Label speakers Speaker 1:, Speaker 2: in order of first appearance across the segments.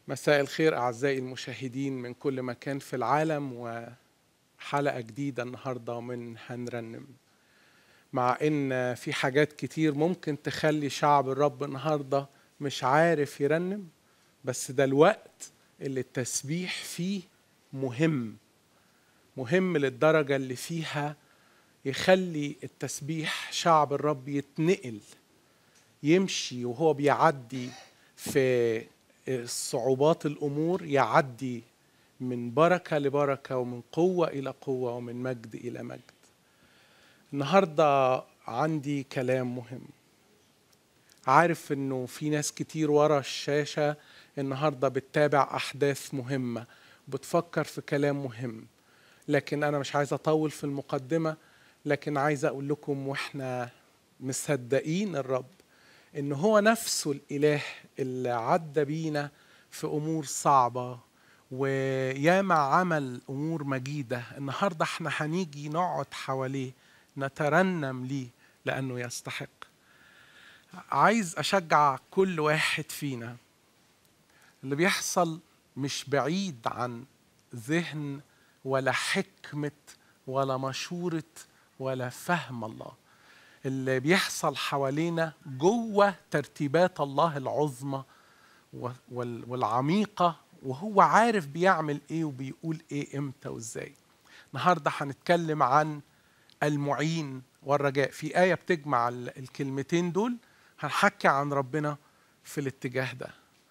Speaker 1: مساء الخير أعزائي المشاهدين من كل مكان في العالم وحلقة جديدة النهاردة من هنرنم مع إن في حاجات كتير ممكن تخلي شعب الرب النهاردة مش عارف يرنم بس ده الوقت اللي التسبيح فيه مهم مهم للدرجة اللي فيها يخلي التسبيح شعب الرب يتنقل يمشي وهو بيعدي في صعوبات الامور يعدي من بركه لبركه ومن قوه الى قوه ومن مجد الى مجد. النهارده عندي كلام مهم. عارف انه في ناس كتير ورا الشاشه النهارده بتتابع احداث مهمه بتفكر في كلام مهم. لكن انا مش عايز اطول في المقدمه لكن عايز اقول لكم واحنا مصدقين الرب ان هو نفسه الاله اللي عدى بينا في امور صعبه وياما عمل امور مجيده النهارده احنا هنيجي نقعد حواليه نترنم ليه لانه يستحق عايز اشجع كل واحد فينا اللي بيحصل مش بعيد عن ذهن ولا حكمه ولا مشوره ولا فهم الله اللي بيحصل حوالينا جوه ترتيبات الله العظمى والعميقة وهو عارف بيعمل ايه وبيقول ايه امتى وازاي النهارده هنتكلم عن المعين والرجاء في آية بتجمع الكلمتين دول هنحكي عن ربنا في الاتجاه ده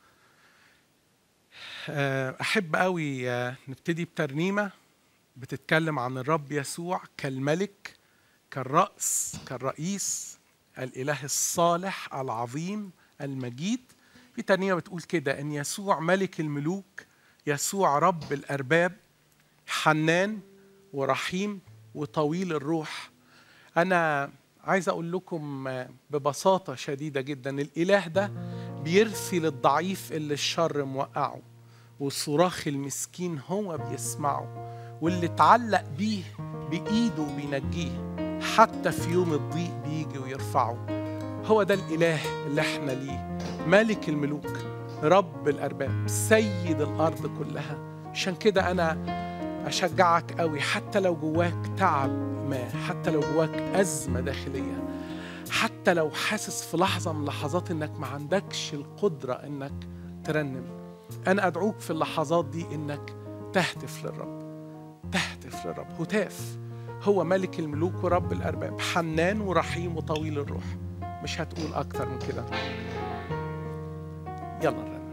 Speaker 1: أحب قوي نبتدي بترنيمة بتتكلم عن الرب يسوع كالملك كالرأس كالرئيس الإله الصالح العظيم المجيد في ترنيمة بتقول كده إن يسوع ملك الملوك يسوع رب الأرباب حنان ورحيم وطويل الروح أنا عايز أقول لكم ببساطة شديدة جدا الإله ده بيرثي للضعيف اللي الشر موقعه وصراخ المسكين هو بيسمعه واللي اتعلق بيه بإيده بينجيه حتى في يوم الضيق بيجي ويرفعه هو ده الإله اللي احنا ليه ملك الملوك رب الأرباب سيد الأرض كلها عشان كده أنا أشجعك قوي حتى لو جواك تعب ما حتى لو جواك أزمة داخلية حتى لو حاسس في لحظة من لحظات إنك ما عندكش القدرة إنك ترنم أنا أدعوك في اللحظات دي إنك تهتف للرب تهتف للرب هتاف هو ملك الملوك ورب الأرباب حنان ورحيم وطويل الروح مش هتقول أكتر من كده يلا نرنم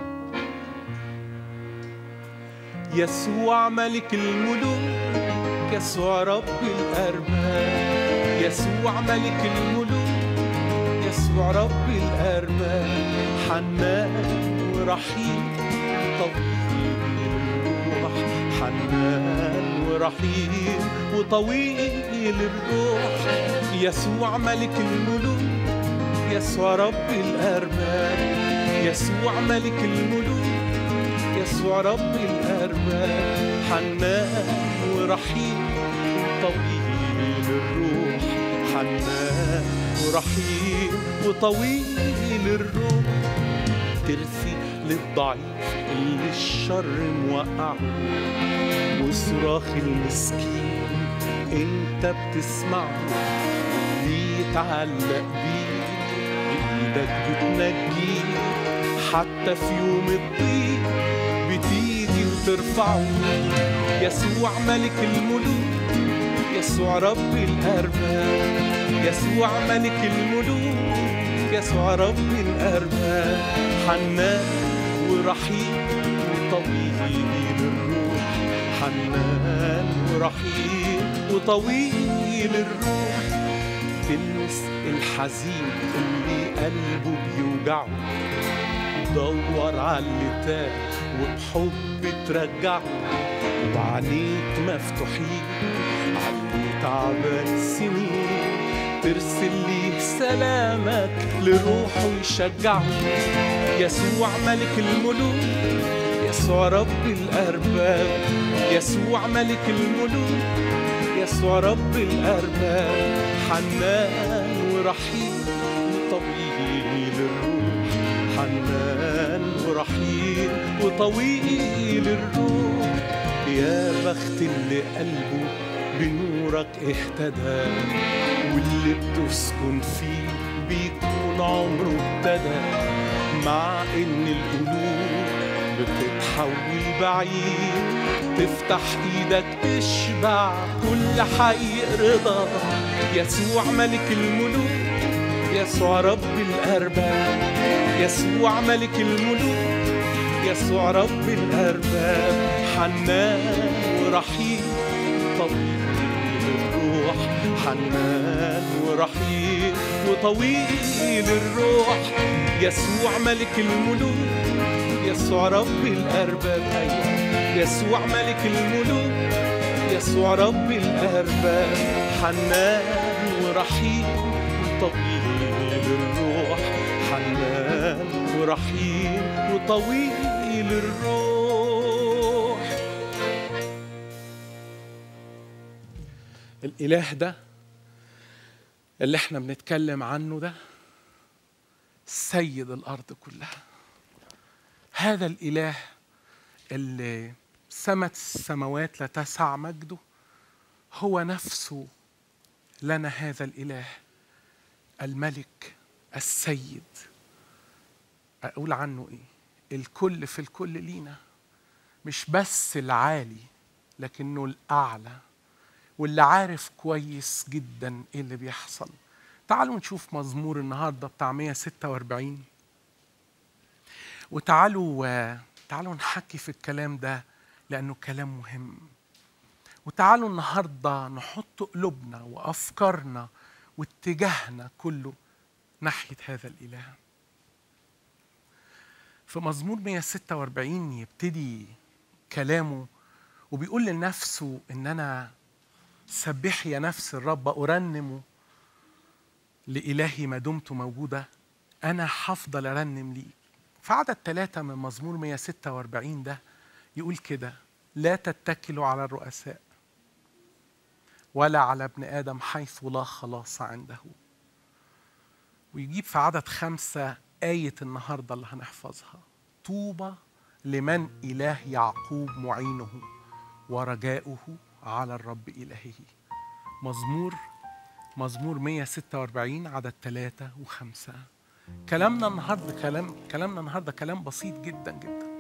Speaker 1: يسوع ملك الملوك يسوع رب الأرباب يسوع ملك الملوك يسوع رب الأرباب حنان ورحيم طويل الروح حنان ورحيم وطويل الروح يسوع ملك الملوك يسوع رب الأرباب يسوع ملك الملوك يسوع رب الأرباب حنان ورحيم طويل الروح حنان ورحيم وطويل الروح ترثي للضعيف اللي الشر موقعه وصراخ المسكين انت بتسمعه اللي يتعلق بيه بايدك بتنجيه حتى في يوم الضيق بتيجي وترفعه يسوع ملك الملوك يسوع رب الأرباب يسوع ملك الملوك يسوع رب الأرباب حنان ورحيم وطويل الروح حنان ورحيم وطويل الروح تلمس الحزين اللي قلبه بيوجعه دور على اللي تاه وبحب ترجعه وعينيك مفتوحين علي تعبان سنين ترسل ليه سلامك لروحه يشجعه يسوع ملك الملوك يسوع رب الأرباب يسوع ملك الملوك يسوع رب الأرباب حنان ورحيم وطويل الروح حنان ورحيم وطويل الروح يا بخت اللي قلبه بنورك اهتدى واللي بتسكن فيه بيكون عمره ابتدى مع ان القلوب بتتحول بعيد تفتح ايدك تشبع كل حقيق رضا يسوع ملك الملوك يسوع رب الارباب يسوع ملك الملوك يسوع رب الارباب حنان ورحيم طويل الروح حنان ورحيم وطويل الروح يسوع ملك الملوك يسوع رب الارباب ايوه يسوع ملك الملوك يسوع رب الارباب حنان ورحيم وطويل الروح حنان ورحيم وطويل الروح الاله ده اللي احنا بنتكلم عنه ده سيد الارض كلها هذا الاله اللي سمت السماوات لا تسع مجده هو نفسه لنا هذا الاله الملك السيد اقول عنه ايه الكل في الكل لينا مش بس العالي لكنه الاعلى واللي عارف كويس جدا ايه اللي بيحصل تعالوا نشوف مزمور النهارده بتاع 146 وتعالوا تعالوا نحكي في الكلام ده لانه كلام مهم وتعالوا النهارده نحط قلوبنا وافكارنا واتجاهنا كله ناحيه هذا الاله في مزمور 146 يبتدي كلامه وبيقول لنفسه ان انا سبحي يا نفس الرب ارنم لالهي ما دمت موجوده انا هفضل ارنم ليك في عدد ثلاثة من مزمور 146 ده يقول كده لا تتكلوا على الرؤساء ولا على ابن آدم حيث لا خلاص عنده ويجيب في عدد خمسة آية النهاردة اللي هنحفظها طوبى لمن إله يعقوب معينه ورجاؤه على الرب إلهه مزمور مزمور 146 عدد ثلاثة وخمسة كلامنا النهارده كلام كلامنا النهارده كلام بسيط جدا جدا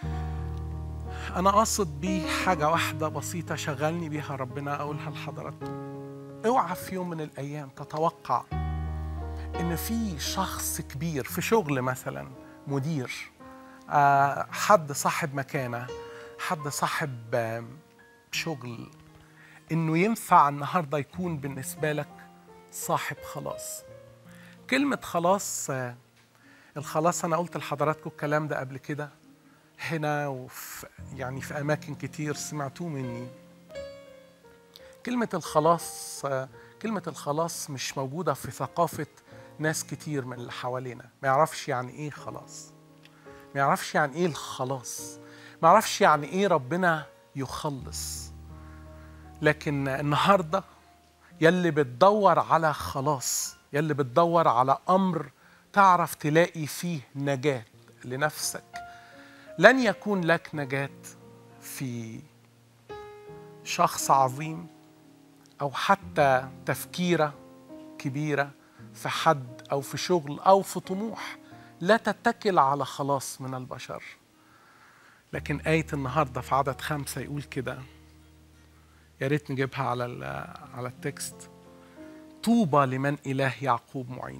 Speaker 1: انا قاصد بيه حاجه واحده بسيطه شغلني بيها ربنا اقولها لحضراتكم اوعى في يوم من الايام تتوقع ان في شخص كبير في شغل مثلا مدير آه، حد صاحب مكانه حد صاحب آه، شغل انه ينفع النهارده يكون بالنسبه لك صاحب خلاص كلمة خلاص آه، الخلاص أنا قلت لحضراتكم الكلام ده قبل كده هنا وفي يعني في أماكن كتير سمعتوه مني كلمة الخلاص آه، كلمة الخلاص مش موجودة في ثقافة ناس كتير من اللي حوالينا ما يعرفش يعني إيه خلاص ما يعرفش يعني إيه الخلاص ما يعرفش يعني إيه ربنا يخلص لكن النهارده يلي بتدور على خلاص يلي بتدور على امر تعرف تلاقي فيه نجاه لنفسك لن يكون لك نجاه في شخص عظيم او حتى تفكيره كبيره في حد او في شغل او في طموح لا تتكل على خلاص من البشر لكن آية النهارده في عدد خمسة يقول كده يا ريت نجيبها على على التكست طوبى لمن إله يعقوب معينه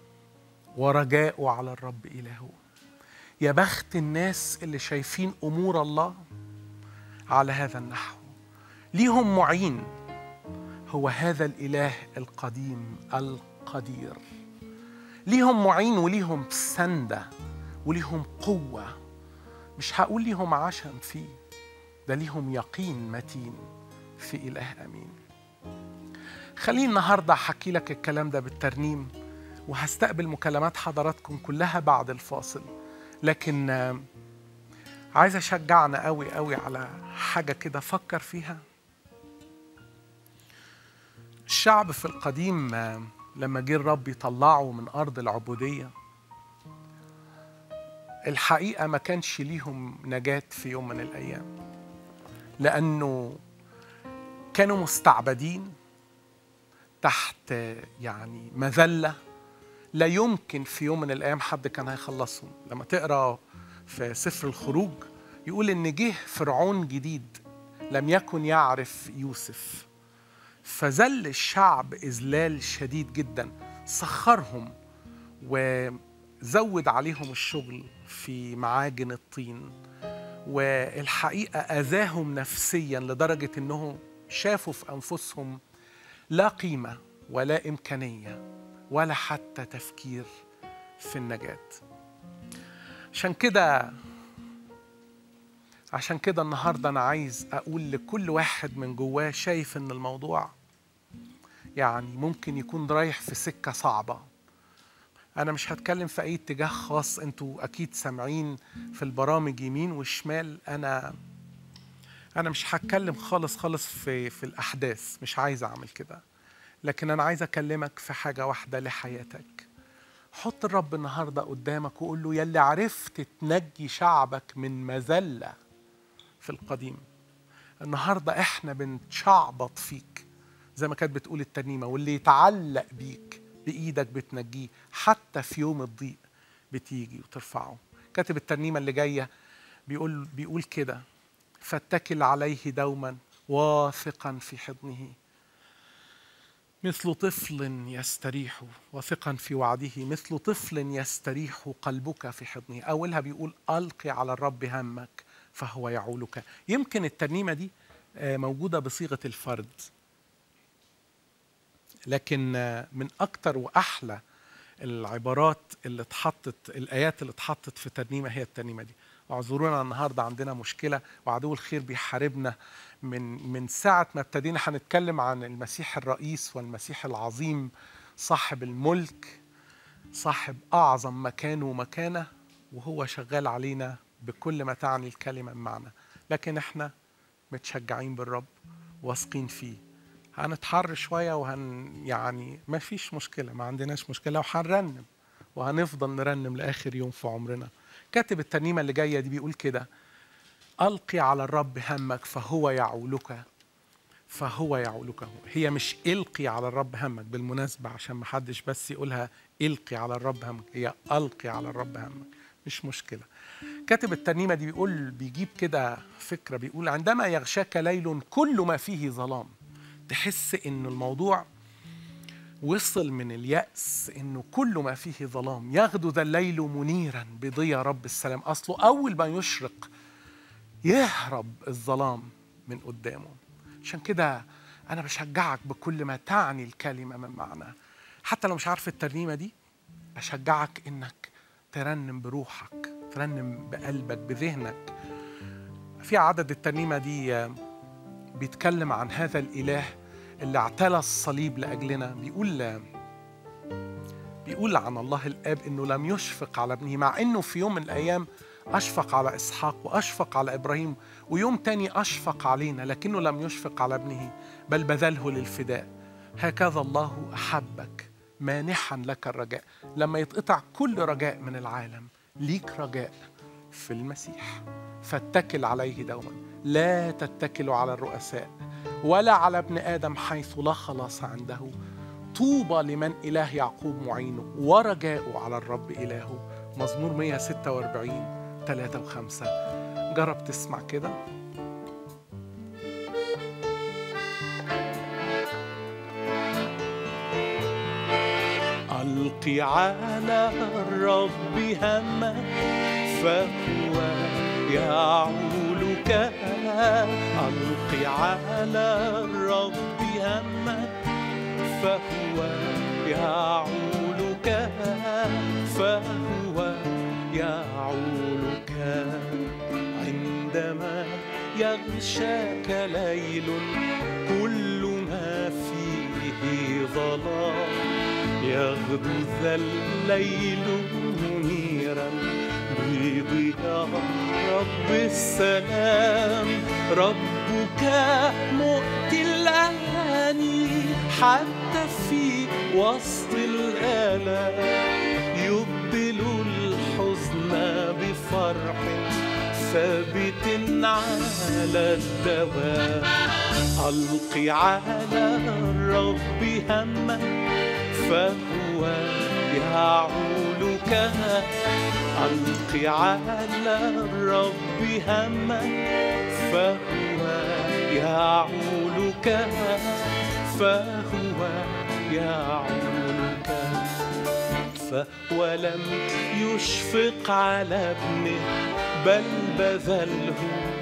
Speaker 1: ورجاءه على الرب إلهه يا بخت الناس اللي شايفين أمور الله على هذا النحو ليهم معين هو هذا الإله القديم القدير ليهم معين وليهم سندة وليهم قوة مش هقول ليهم عشم فيه ده ليهم يقين متين في إله أمين خليني النهاردة أحكي لك الكلام ده بالترنيم وهستقبل مكالمات حضراتكم كلها بعد الفاصل لكن عايز أشجعنا قوي قوي على حاجة كده فكر فيها الشعب في القديم لما جه الرب يطلعه من أرض العبودية الحقيقة ما كانش ليهم نجاة في يوم من الأيام لأنه كانوا مستعبدين تحت يعني مذلة لا يمكن في يوم من الأيام حد كان هيخلصهم لما تقرأ في سفر الخروج يقول إن جه فرعون جديد لم يكن يعرف يوسف فذل الشعب إذلال شديد جدا سخرهم وزود عليهم الشغل في معاجن الطين والحقيقة أذاهم نفسيا لدرجة أنهم شافوا في أنفسهم لا قيمة ولا إمكانية ولا حتى تفكير في النجاة عشان كده عشان كده النهارده انا عايز اقول لكل واحد من جواه شايف ان الموضوع يعني ممكن يكون رايح في سكه صعبه انا مش هتكلم في اي اتجاه خاص انتوا اكيد سامعين في البرامج يمين وشمال انا انا مش هتكلم خالص خالص في في الاحداث مش عايز اعمل كده لكن انا عايز اكلمك في حاجه واحده لحياتك حط الرب النهارده قدامك وقول له يلي عرفت تنجي شعبك من مذله في القديم النهارده احنا بنشعبط فيك زي ما كانت بتقول الترنيمه واللي يتعلق بيك بايدك بتنجيه حتى في يوم الضيق بتيجي وترفعه كاتب الترنيمه اللي جايه بيقول بيقول كده فاتكل عليه دوما واثقا في حضنه مثل طفل يستريح واثقا في وعده مثل طفل يستريح قلبك في حضنه اولها بيقول القي على الرب همك فهو يعولك يمكن الترنيمه دي موجوده بصيغه الفرد لكن من اكتر واحلى العبارات اللي اتحطت الايات اللي اتحطت في ترنيمه هي الترنيمه دي اعذرونا النهارده عندنا مشكله وعدو الخير بيحاربنا من من ساعه ما ابتدينا هنتكلم عن المسيح الرئيس والمسيح العظيم صاحب الملك صاحب اعظم مكان ومكانه وهو شغال علينا بكل ما تعني الكلمه بمعنى لكن احنا متشجعين بالرب واثقين فيه هنتحر شويه وهن يعني ما فيش مشكله ما عندناش مشكله وهنرنم وهنفضل نرنم لاخر يوم في عمرنا كاتب الترنيمه اللي جايه دي بيقول كده القي على الرب همك فهو يعولك فهو يعولك هي مش القي على الرب همك بالمناسبه عشان ما حدش بس يقولها القي على الرب همك هي القي على الرب همك مش مشكله كاتب الترنيمه دي بيقول بيجيب كده فكره بيقول عندما يغشاك ليل كل ما فيه ظلام تحس ان الموضوع وصل من اليأس انه كل ما فيه ظلام يغدو ذا الليل منيرا بضيا رب السلام اصله اول ما يشرق يهرب الظلام من قدامه عشان كده انا بشجعك بكل ما تعني الكلمه من معنى حتى لو مش عارف الترنيمه دي اشجعك انك ترنم بروحك ترنم بقلبك بذهنك في عدد الترنيمه دي بيتكلم عن هذا الاله اللي اعتلى الصليب لاجلنا بيقول بيقول عن الله الاب انه لم يشفق على ابنه مع انه في يوم من الايام اشفق على اسحاق واشفق على ابراهيم ويوم تاني اشفق علينا لكنه لم يشفق على ابنه بل بذله للفداء هكذا الله احبك مانحا لك الرجاء لما يتقطع كل رجاء من العالم ليك رجاء في المسيح فاتكل عليه دوما لا تتكلوا على الرؤساء ولا على ابن ادم حيث لا خلاص عنده طوبى لمن اله يعقوب معينه ورجاؤه على الرب الهه مزمور 146 3 و5 جرب تسمع كده
Speaker 2: ألقي على الرب همك فهو يعولك ألقي على الرب همك فهو يعولك فهو يعولك عندما يغشاك ليل كل ما فيه ظلام يغدو ذا الليل منيرا بضياء رب السلام ربك مؤتي الأهاني حتى في وسط الآلام يبدل الحزن ما بفرح ثابت على الدوام ألقي على الرب همك فهو يعولك ألقي على الرب همك فهو يعولك فهو يعولك فهو لم يشفق على ابنه بل بذله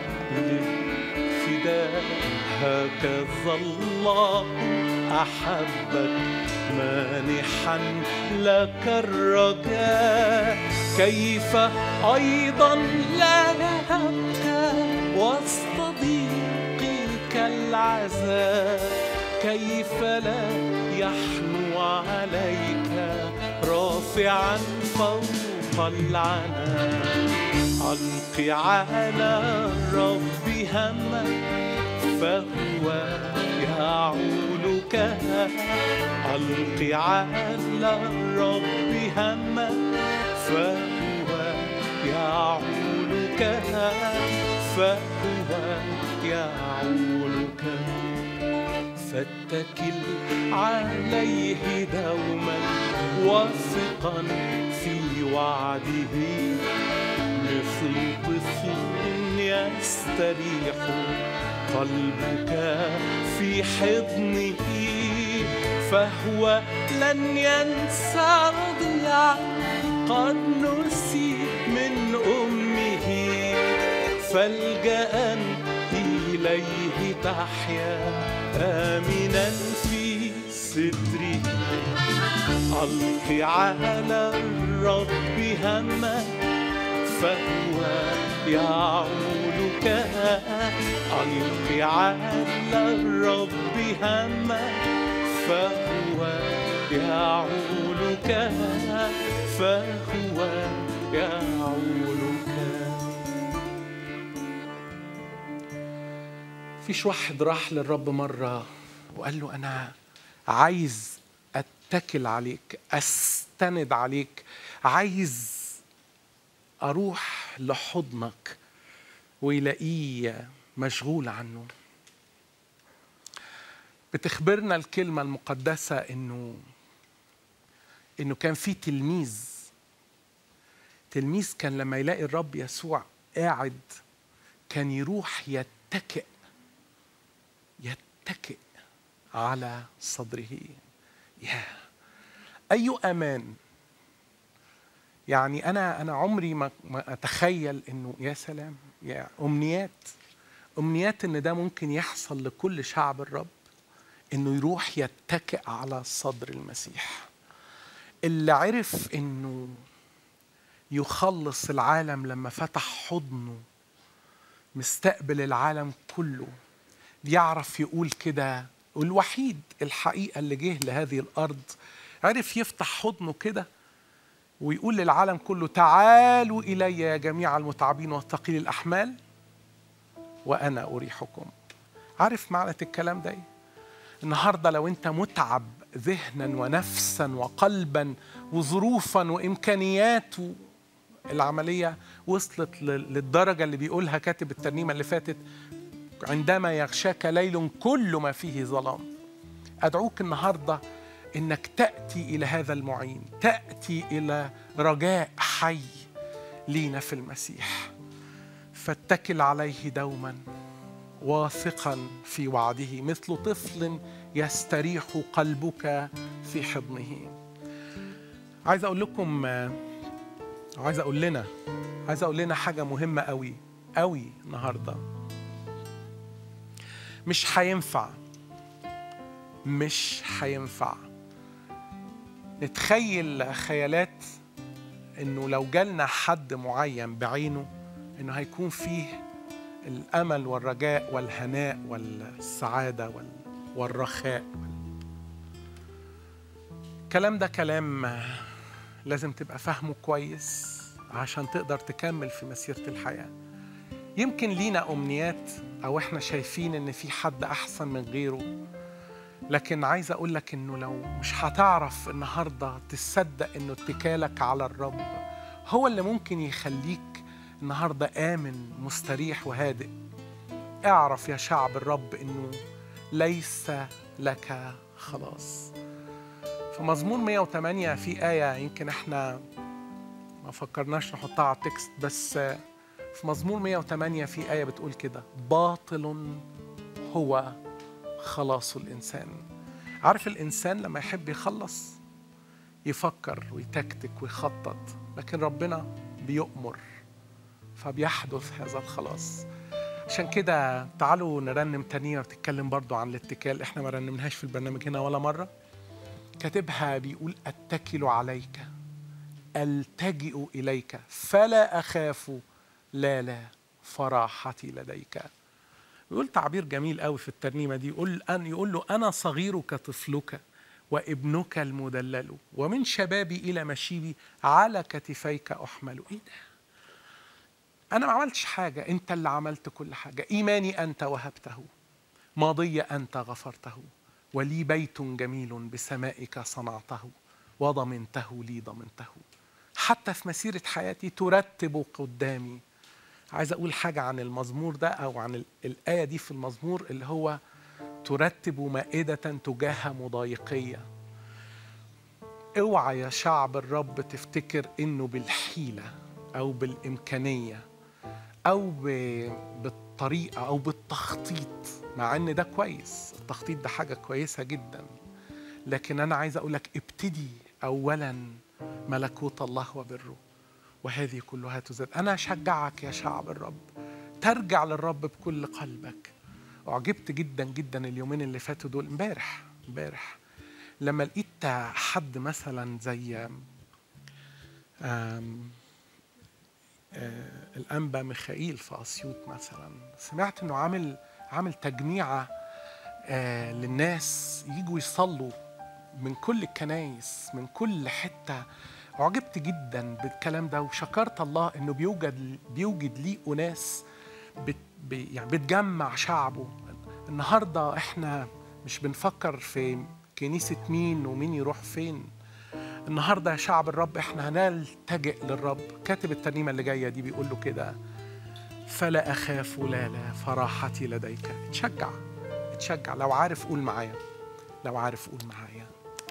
Speaker 2: للفداء هكذا الله أحبك مانحا لك الرجاء كيف أيضا لا يهبك وسط ضيقك العذاب كيف لا يحنو عليك رافعا فوق العنان ألقي على الرب همك فهو يعولك ألقي على الرب همك فهو يعولك فهو يعولك فاتكل عليه دوما واثقا في وعده مثل طفل يستريح قلبك في حضنه فهو لن ينسى رضيع قد نسي من أمه فالجأ إليه تحيا آمنا في ستره ألقي على الرب همك فهو يعولك ألقي على الرب همك فهو يعولك فهو يعولك
Speaker 1: فيش واحد راح للرب مرة وقال له أنا عايز أتكل عليك أستند عليك عايز أروح لحضنك ويلاقيه مشغول عنه بتخبرنا الكلمة المقدسة إنه إنه كان في تلميذ تلميذ كان لما يلاقي الرب يسوع قاعد كان يروح يتكئ يتكئ على صدره يا أي أمان يعني أنا أنا عمري ما ما أتخيل إنه يا سلام يا أمنيات أمنيات إن ده ممكن يحصل لكل شعب الرب إنه يروح يتكئ على صدر المسيح اللي عرف إنه يخلص العالم لما فتح حضنه مستقبل العالم كله بيعرف يقول كده والوحيد الحقيقة اللي جه لهذه الأرض عرف يفتح حضنه كده ويقول للعالم كله تعالوا إلي يا جميع المتعبين والثقيل الأحمال وأنا أريحكم عارف معنى الكلام ده إيه؟ النهاردة لو أنت متعب ذهنا ونفسا وقلبا وظروفا وإمكانيات العملية وصلت للدرجة اللي بيقولها كاتب الترنيمة اللي فاتت عندما يغشاك ليل كل ما فيه ظلام أدعوك النهاردة إنك تأتي إلى هذا المعين تأتي إلى رجاء حي لينا في المسيح فاتكل عليه دوما واثقا في وعده مثل طفل يستريح قلبك في حضنه عايز اقول لكم عايز اقول لنا عايز اقول لنا حاجه مهمه قوي قوي النهارده مش هينفع مش هينفع نتخيل خيالات انه لو جالنا حد معين بعينه انه هيكون فيه الامل والرجاء والهناء والسعاده والرخاء الكلام ده كلام لازم تبقى فاهمه كويس عشان تقدر تكمل في مسيره الحياه يمكن لينا امنيات او احنا شايفين ان في حد احسن من غيره لكن عايز اقول لك انه لو مش هتعرف النهارده تصدق انه اتكالك على الرب هو اللي ممكن يخليك النهارده آمن مستريح وهادئ اعرف يا شعب الرب انه ليس لك خلاص في مزمور 108 في آية يمكن احنا ما فكرناش نحطها على التكست بس في مزمور 108 في آية بتقول كده باطل هو خلاص الإنسان عارف الإنسان لما يحب يخلص يفكر ويتكتك ويخطط لكن ربنا بيؤمر فبيحدث هذا الخلاص عشان كده تعالوا نرنم تانية بتتكلم برضو عن الاتكال احنا ما رنمناهاش في البرنامج هنا ولا مرة كاتبها بيقول اتكل عليك التجئ اليك فلا اخاف لا لا فراحتي لديك يقول تعبير جميل قوي في الترنيمه دي يقول ان يقول له انا صغيرك طفلك وابنك المدلل ومن شبابي الى مشيبي على كتفيك احمل ايه ده انا ما عملتش حاجه انت اللي عملت كل حاجه ايماني انت وهبته ماضي انت غفرته ولي بيت جميل بسمائك صنعته وضمنته لي ضمنته حتى في مسيرة حياتي ترتب قدامي عايز أقول حاجة عن المزمور ده أو عن ال- الآية دي في المزمور اللي هو ترتب مائدة تجاه مضايقية اوعى يا شعب الرب تفتكر انه بالحيلة او بالامكانية او ب- بالطريقة او بالتخطيط مع ان ده كويس التخطيط ده حاجة كويسة جدا لكن انا عايز اقولك ابتدي اولا ملكوت الله وبره وهذه كلها تزاد انا اشجعك يا شعب الرب ترجع للرب بكل قلبك اعجبت جدا جدا اليومين اللي فاتوا دول امبارح امبارح لما لقيت حد مثلا زي آم، آه، الانبا ميخائيل في اسيوط مثلا سمعت انه عامل عامل تجميعه آه، للناس يجوا يصلوا من كل الكنايس من كل حته عجبت جدا بالكلام ده وشكرت الله انه بيوجد بيوجد ليه اناس بت بي- يعني بتجمع شعبه النهارده احنا مش بنفكر في كنيسه مين ومين يروح فين النهارده يا شعب الرب احنا هنلتجئ للرب كاتب الترنيمه اللي جايه دي بيقول له كده فلا اخاف لا لا فراحتي لديك اتشجع اتشجع لو عارف قول معايا لو عارف قول معايا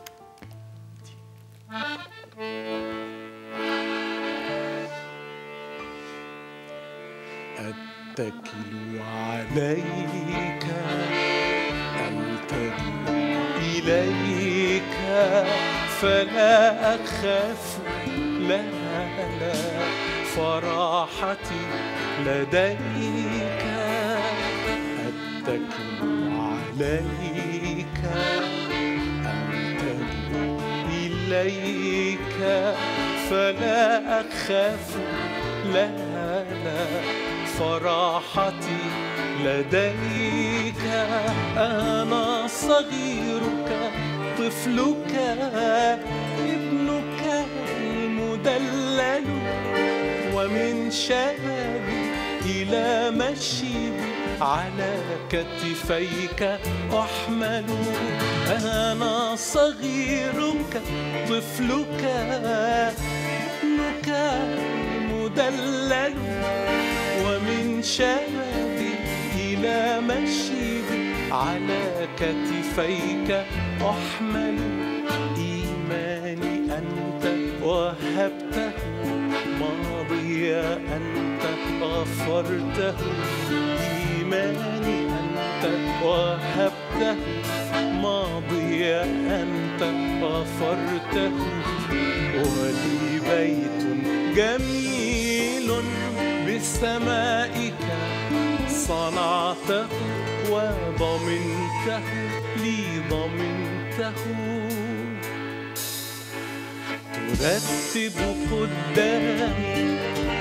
Speaker 2: أتكل عليك ألتجئ إليك فلا أخاف لا لا فراحتي لديك أتكل عليك ألتجئ إليك فلا أخاف لا لا فراحتي لديك أنا صغيرك طفلك ابنك المدلل ومن شبابي إلى مشيبي على كتفيك أحمل أنا صغيرك طفلك ابنك المدلل ومن شبابي إلى مشيبي على كتفيك أحمل إيماني أنت وهبته ماضي أنت غفرته إيماني أنت وهبته ماضي أنت غفرته ولي بيت جميل بسمائك صنعته وضمنته لي ضمنته ترتب قدامي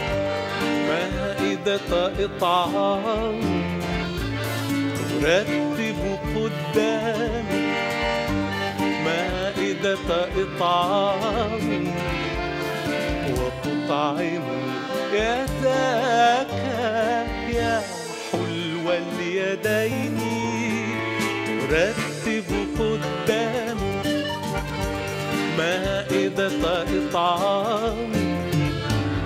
Speaker 2: مائدة إطعام ترتب قدامي مائدة إطعام وتطعم يداك يا حلو اليدين ترتب قدامي مائدة إطعام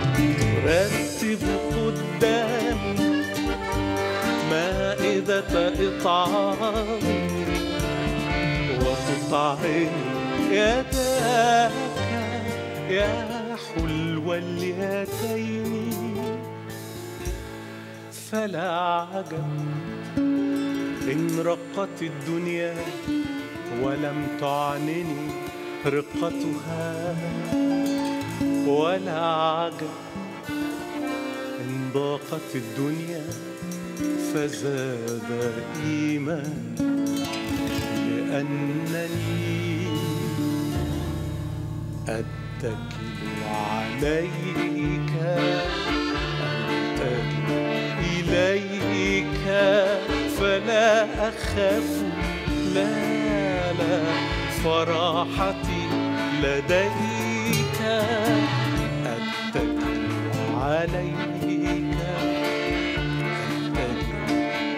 Speaker 2: إطعامي وتطعم يداك يا حلو اليدين فلا عجب إن رقت الدنيا ولم تعنني رقتها ولا عجب إن ضاقت الدنيا فزاد إيمان لأنني أتكل عليك أتكل إليك فلا أخاف لا لا فراحتي لديك أتكل عليك أتكل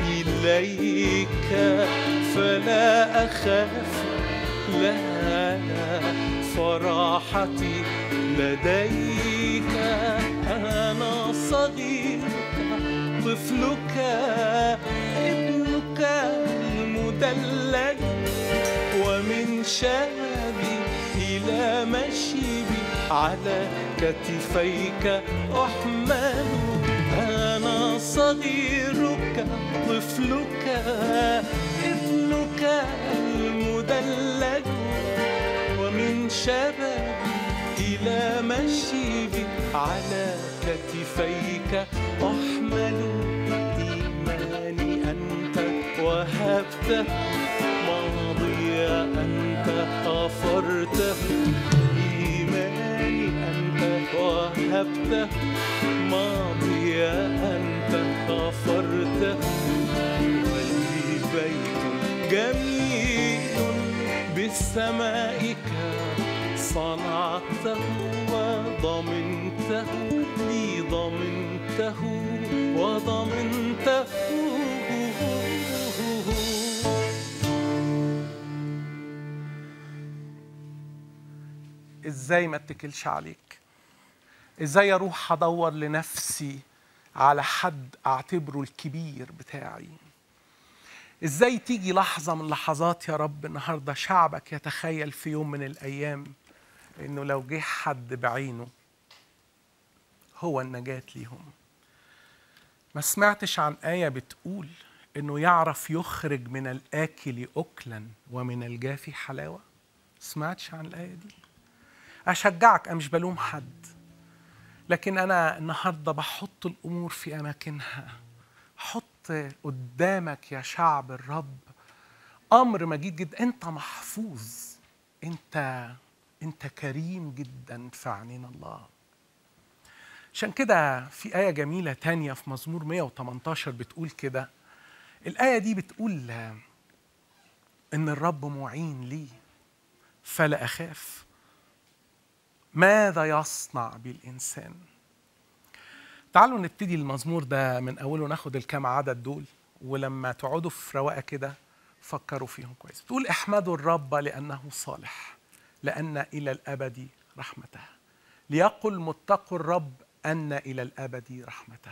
Speaker 2: إليك فلا أخاف لا لا فراحتي لديك أنا صغيرك طفلك ابنك المدلج ومن شابي إلى مشيبي على كتفيك أحمل أنا صغيرك طفلك ابنك المدلج ومن شبابي إلى مشيبي على كتفيك أحمل إيماني أنت وهبته ماضي أنت غفرته إيماني أنت وهبته ماضي أنت غفرته ولي بيت جميل بسمائك صنعته وضمنته لي ضمنته وضمنته
Speaker 1: ازاي ما اتكلش عليك ازاي اروح ادور لنفسي على حد اعتبره الكبير بتاعي ازاي تيجي لحظه من لحظات يا رب النهارده شعبك يتخيل في يوم من الايام انه لو جه حد بعينه هو النجاة ليهم ما سمعتش عن آية بتقول إنه يعرف يخرج من الآكل أكلا ومن الجافي حلاوة سمعتش عن الآية دي أشجعك أنا مش بلوم حد لكن أنا النهاردة بحط الأمور في أماكنها حط قدامك يا شعب الرب أمر مجيد جدا أنت محفوظ أنت أنت كريم جدا في عينين الله عشان كده في آية جميلة تانية في مزمور 118 بتقول كده الآية دي بتقول إن الرب معين لي فلا أخاف ماذا يصنع بالإنسان تعالوا نبتدي المزمور ده من أوله ناخد الكام عدد دول ولما تقعدوا في رواقة كده فكروا فيهم كويس تقول احمدوا الرب لأنه صالح لأن إلى الأبد رحمته ليقل متقوا الرب أن إلى الأبد رحمته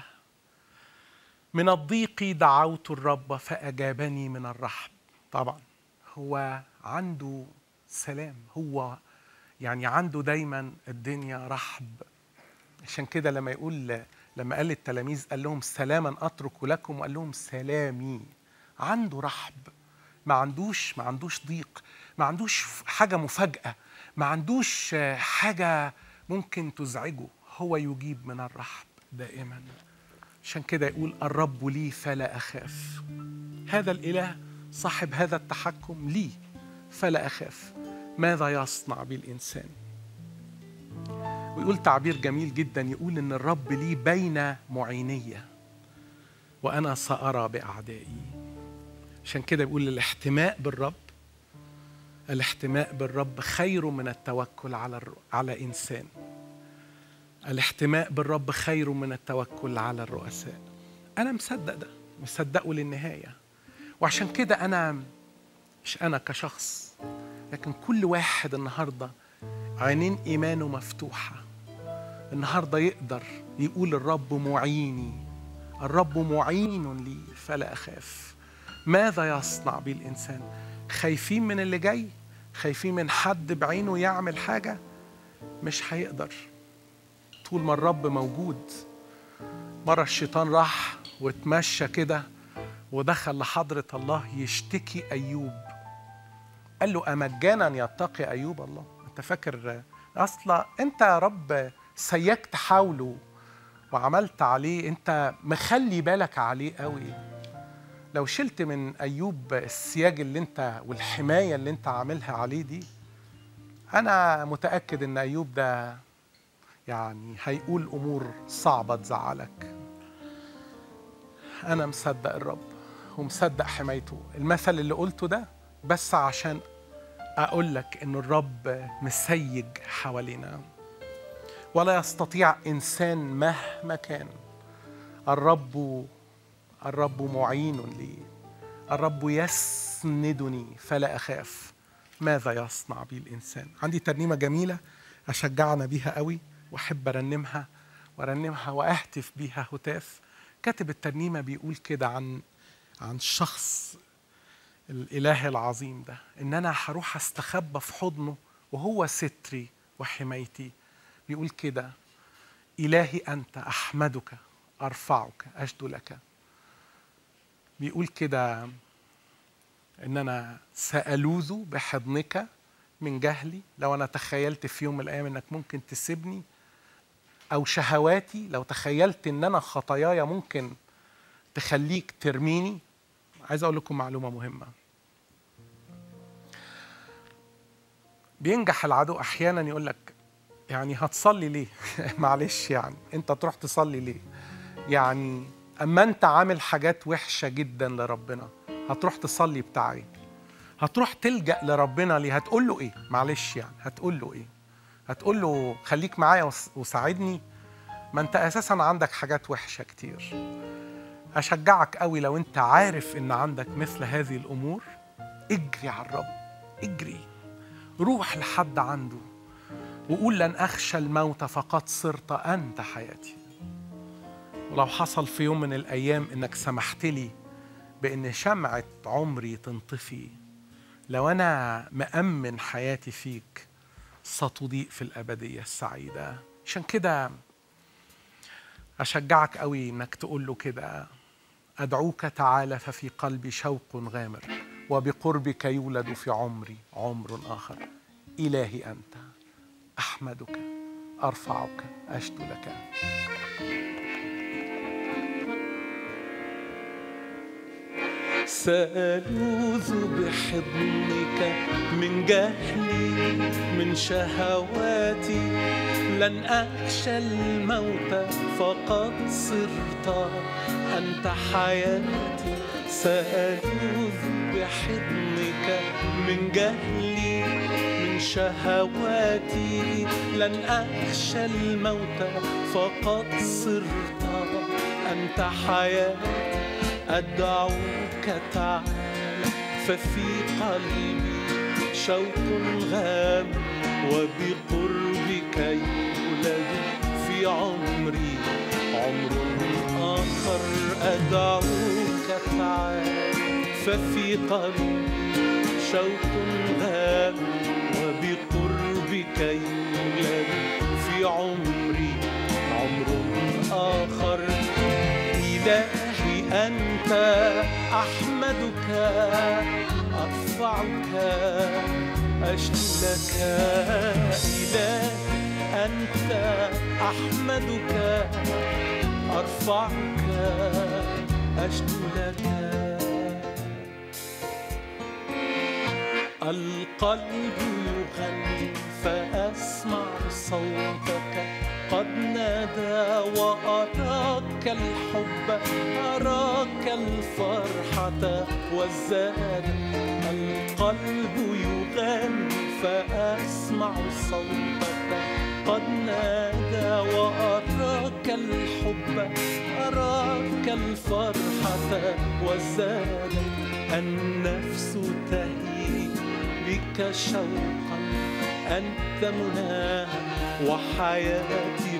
Speaker 1: من الضيق دعوت الرب فأجابني من الرحب طبعا هو عنده سلام هو يعني عنده دايما الدنيا رحب عشان كده لما يقول لما قال للتلاميذ قال لهم سلاما اترك لكم وقال لهم سلامي عنده رحب ما عندوش ما عندوش ضيق ما عندوش حاجه مفاجاه ما عندوش حاجه ممكن تزعجه هو يجيب من الرحب دائما عشان كده يقول الرب لي فلا اخاف هذا الاله صاحب هذا التحكم لي فلا اخاف ماذا يصنع بالانسان ويقول تعبير جميل جدا يقول ان الرب لي بين معينيه وانا سارى باعدائي عشان كده بيقول الاحتماء بالرب الاحتماء بالرب خير من التوكل على الر... على انسان الاحتماء بالرب خير من التوكل على الرؤساء انا مصدق ده مصدقه للنهايه وعشان كده انا مش انا كشخص لكن كل واحد النهارده عينين ايمانه مفتوحه النهارده يقدر يقول الرب معيني الرب معين لي فلا اخاف ماذا يصنع به الإنسان خايفين من اللي جاي خايفين من حد بعينه يعمل حاجة مش هيقدر طول ما الرب موجود مرة الشيطان راح واتمشى كده ودخل لحضرة الله يشتكي أيوب قال له أمجانا يتقي أيوب الله أنت فاكر أصلا أنت يا رب سيكت حوله وعملت عليه أنت مخلي بالك عليه قوي لو شلت من أيوب السياج اللي أنت والحماية اللي أنت عاملها عليه دي أنا متأكد إن أيوب ده يعني هيقول أمور صعبة تزعلك أنا مصدق الرب ومصدق حمايته المثل اللي قلته ده بس عشان أقول لك إن الرب مسيج حوالينا ولا يستطيع إنسان مهما كان الرب الرب معين لي الرب يسندني فلا أخاف ماذا يصنع بي الإنسان عندي ترنيمة جميلة أشجعنا بيها قوي وأحب أرنمها وأرنمها وأهتف بيها هتاف كاتب الترنيمة بيقول كده عن عن شخص الإله العظيم ده إن أنا هروح أستخبى في حضنه وهو ستري وحمايتي بيقول كده إلهي أنت أحمدك أرفعك أجد لك بيقول كده إن أنا سألوذ بحضنك من جهلي لو أنا تخيلت في يوم من الأيام إنك ممكن تسيبني أو شهواتي لو تخيلت إن أنا خطاياي ممكن تخليك ترميني عايز أقول لكم معلومة مهمة بينجح العدو أحيانا يقول لك يعني هتصلي ليه معلش يعني أنت تروح تصلي ليه يعني أما أنت عامل حاجات وحشة جدا لربنا هتروح تصلي بتاع إيه هتروح تلجأ لربنا ليه هتقول له إيه معلش يعني هتقول له إيه هتقول له خليك معايا وساعدني ما انت اساسا عندك حاجات وحشه كتير اشجعك قوي لو انت عارف ان عندك مثل هذه الامور اجري على الرب اجري روح لحد عنده وقول لن اخشى الموت فقد صرت انت حياتي ولو حصل في يوم من الايام انك سمحت لي بان شمعه عمري تنطفي لو انا مامن حياتي فيك ستضيء في الأبدية السعيدة عشان كده أشجعك قوي إنك تقول له كده أدعوك تعالى ففي قلبي شوق غامر وبقربك يولد في عمري عمر آخر إلهي أنت أحمدك أرفعك أشد لك
Speaker 2: سألوذ بحضنك من جهلي من شهواتي لن أخشى الموت فقد صرت أنت حياتي سألوذ بحضنك من جهلي من شهواتي لن أخشى الموت فقد صرت أنت حياتي أدعوك تعالى ففي قلبي شوق غام وبقربك يولد في عمري عمر آخر أدعوك تعالى ففي قلبي شوق غام وبقربك يولد في عمري عمر آخر إلهي أنت أحمدك أرفعك أشكو لك إلهي أنت أحمدك أرفعك أشكو لك القلب يغني فأسمع صوتك قد نادى وأراك الحب أراك الفرحة والزاد القلب يغني فأسمع صوتك قد نادى وأراك الحب أراك الفرحة والزاد النفس تهيج بك شوقا أنت مناها وحياتي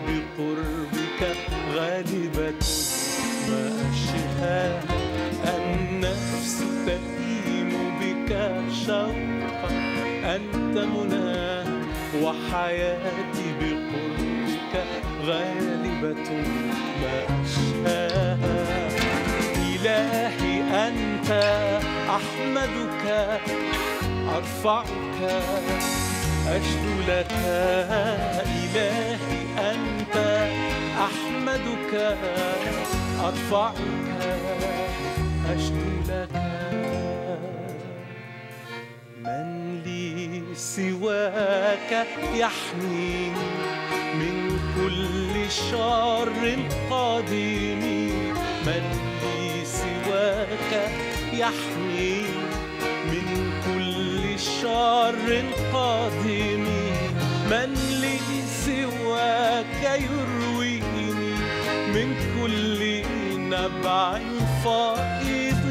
Speaker 2: بقربك غالبة ما أشهاها النفس تستقيم بك شوقا أنت مناه وحياتي بقربك غالبة ما أشهاها إلهي أنت أحمدك أرفعك أشدو لك إلهي أنت أحمدك أرفعك أشدو لك من لي سواك يحميني من كل شر قادم من لي سواك يحميني من كل شر قادم من لي سواك يرويني من كل نبع فائض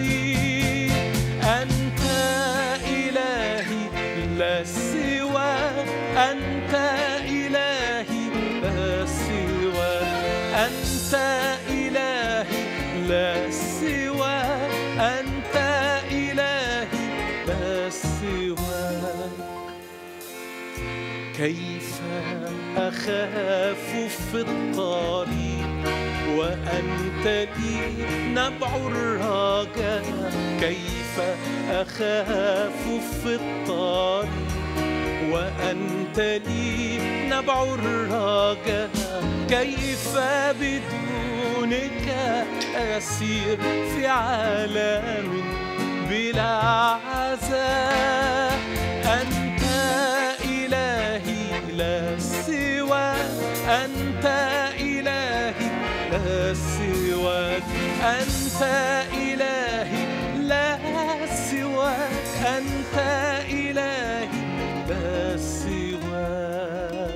Speaker 2: أنت إلهي لا سوى أنت إلهي لا سوى أنت إلهي لا سوى أنت إلهي لا سوى كيف أخاف في الطريق وأنت لي نبع الرجاء كيف أخاف في الطريق وأنت لي نبع الرجاء كيف بدونك أسير في عالم بلا عزاء أنت إلهي لا سوى أنت إلهي لا سواك أنت إلهي لا سواك أنت إلهي لا سواك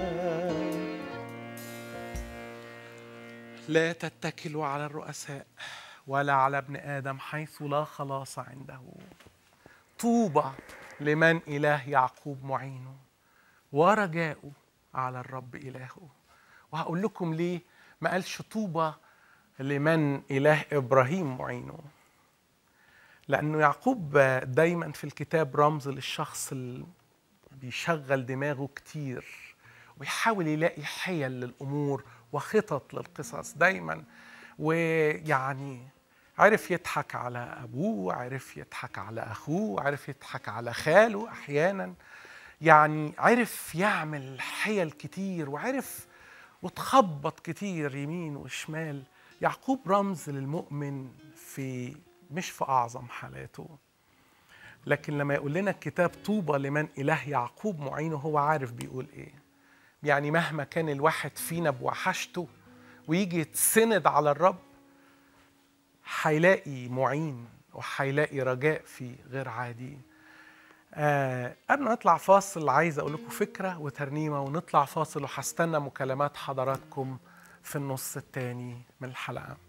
Speaker 1: لا تتكلوا على الرؤساء ولا على ابن آدم حيث لا خلاص عنده طوبى لمن إله يعقوب معينه ورجاؤه على الرب إلهه وهقول لكم ليه ما قالش طوبى لمن إله إبراهيم معينه لأنه يعقوب دايما في الكتاب رمز للشخص اللي بيشغل دماغه كتير ويحاول يلاقي حيل للأمور وخطط للقصص دايما ويعني عرف يضحك على أبوه عرف يضحك على أخوه عرف يضحك على خاله أحيانا يعني عرف يعمل حيل كتير وعرف وتخبط كتير يمين وشمال يعقوب رمز للمؤمن في مش في أعظم حالاته لكن لما يقول لنا الكتاب طوبى لمن إله يعقوب معينه هو عارف بيقول إيه يعني مهما كان الواحد فينا بوحشته ويجي يتسند على الرب هيلاقي معين وهيلاقي رجاء فيه غير عادي آه قبل ما نطلع فاصل عايز اقول لكم فكره وترنيمه ونطلع فاصل وهستنى مكالمات حضراتكم في النص الثاني من الحلقه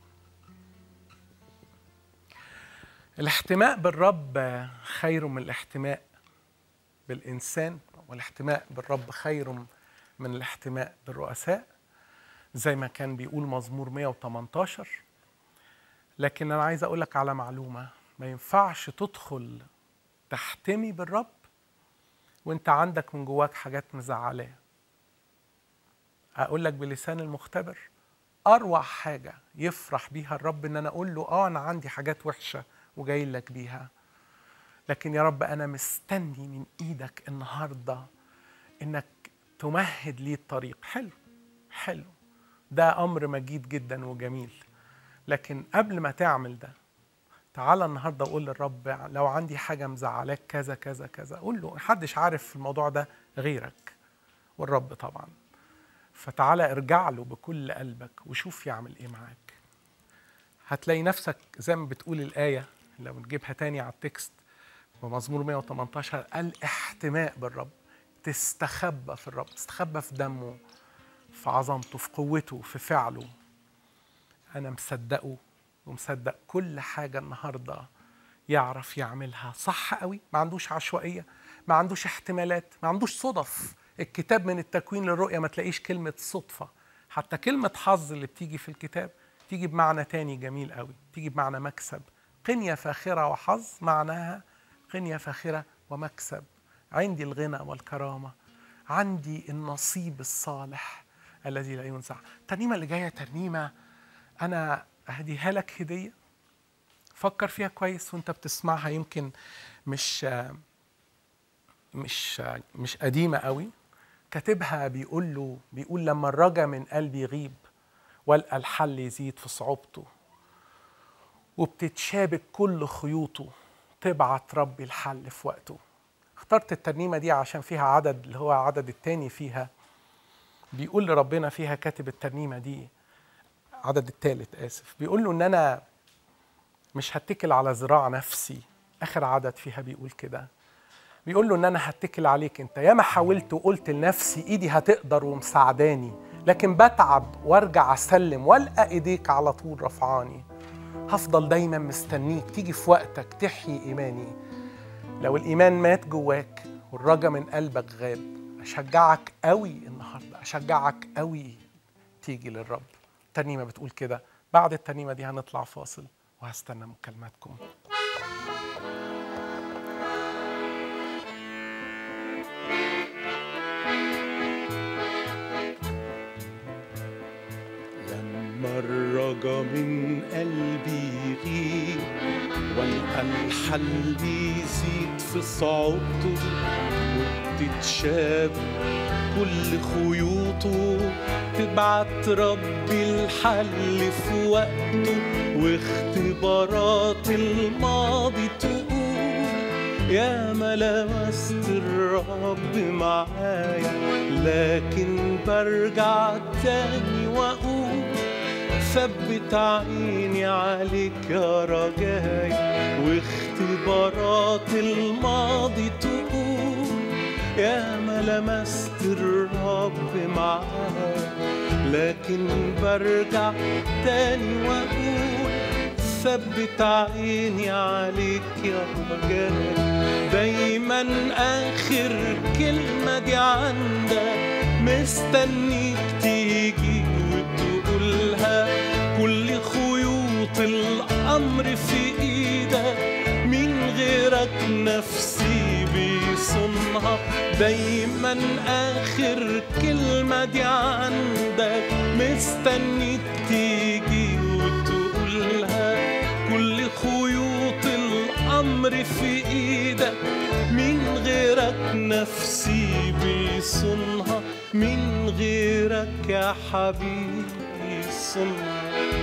Speaker 1: الاحتماء بالرب خير من الاحتماء بالانسان والاحتماء بالرب خير من الاحتماء بالرؤساء زي ما كان بيقول مزمور 118 لكن انا عايز اقول لك على معلومه ما ينفعش تدخل تحتمي بالرب وانت عندك من جواك حاجات مزعلاه اقول لك بلسان المختبر اروع حاجه يفرح بيها الرب ان انا اقول له اه انا عندي حاجات وحشه وجاي لك بيها لكن يا رب انا مستني من ايدك النهارده انك تمهد لي الطريق حلو حلو ده امر مجيد جدا وجميل لكن قبل ما تعمل ده تعالى النهارده قول للرب لو عندي حاجه مزعلاك كذا كذا كذا قول له محدش عارف في الموضوع ده غيرك والرب طبعا فتعالى ارجع له بكل قلبك وشوف يعمل ايه معاك هتلاقي نفسك زي ما بتقول الايه لو نجيبها تاني على التكست بمزمور 118 الاحتماء بالرب تستخبى في الرب تستخبى في دمه في عظمته في قوته في فعله انا مصدقه ومصدق كل حاجة النهاردة يعرف يعملها صح قوي ما عندوش عشوائية ما عندوش احتمالات ما عندوش صدف الكتاب من التكوين للرؤية ما تلاقيش كلمة صدفة حتى كلمة حظ اللي بتيجي في الكتاب تيجي بمعنى تاني جميل قوي تيجي بمعنى مكسب قنية فاخرة وحظ معناها قنية فاخرة ومكسب عندي الغنى والكرامة عندي النصيب الصالح الذي لا ينزع الترنيمة اللي جاية ترنيمة أنا أهديها لك هدية فكر فيها كويس وانت بتسمعها يمكن مش مش مش قديمة قوي كاتبها بيقول له بيقول لما الرجا من قلبي يغيب والقى الحل يزيد في صعوبته وبتتشابك كل خيوطه تبعت ربي الحل في وقته اخترت الترنيمة دي عشان فيها عدد اللي هو عدد التاني فيها بيقول لربنا فيها كاتب الترنيمة دي عدد التالت آسف بيقول له إن أنا مش هتكل على ذراع نفسي آخر عدد فيها بيقول كده بيقول له إن أنا هتكل عليك أنت ياما حاولت وقلت لنفسي إيدي هتقدر ومساعداني لكن بتعب وارجع أسلم والقى إيديك على طول رفعاني هفضل دايما مستنيك تيجي في وقتك تحيي إيماني لو الإيمان مات جواك والرجا من قلبك غاب أشجعك قوي النهاردة أشجعك قوي تيجي للرب الترنيمة بتقول كده بعد الترنيمة دي هنطلع فاصل وهستنى مكالماتكم
Speaker 2: لما الرجا من قلبي يغيب والقى الحل يزيد في صعوبته وبتتشابك كل خيوطه تبعت ربي الحل في وقته واختبارات الماضي تقول يا ما لمست الرب معايا لكن برجع تاني واقول ثبت عيني عليك يا رجاي واختبارات الماضي تقول يا ما لمست الرب معايا لكن برجع تاني واقول ثبت عيني عليك يا رجاي دايما اخر كلمة دي عندك مستنيك تيجي وتقولها كل خيوط الامر في ايدك من غيرك نفسي بيصونها دايما اخر كلمة دي عندك مستنيك تيجي وتقولها كل خيوط الامر في ايدك من غيرك نفسي بيصونها من غيرك يا حبيبي صنها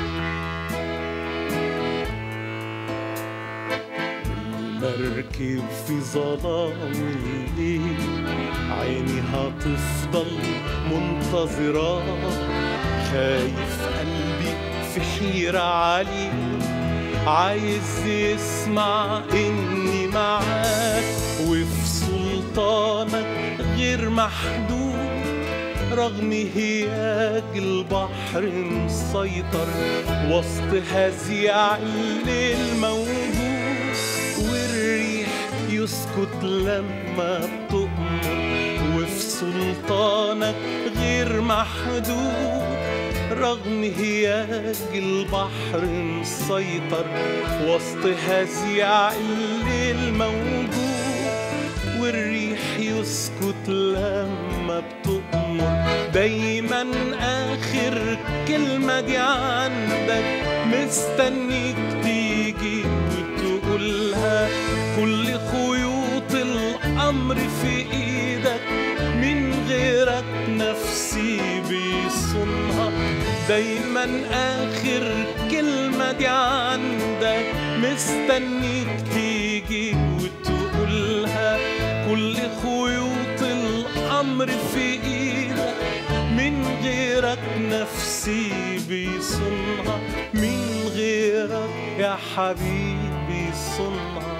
Speaker 2: المركب في ظلام الليل عيني هتفضل منتظرة خايف قلبي في حيرة عليك عايز يسمع اني معاك وفي سلطانك غير محدود رغم هياج البحر مسيطر وسط هزيع الليل موجود والريح يسكت لما بتؤمر وفي سلطانك غير محدود رغم هياج البحر مسيطر وسط هزيع الليل موجود والريح يسكت لما بتؤمر دايما اخر كلمة دي عندك مستنيك تيجي وتقولها كل خيوط الامر في ايدك من غيرك نفسي بيصونها دايما اخر كلمة دي عندك مستنيك تيجي وتقولها كل خيوط الامر في ايدك من غيرك نفسي بيصونها من غيرك يا حبيبي صنها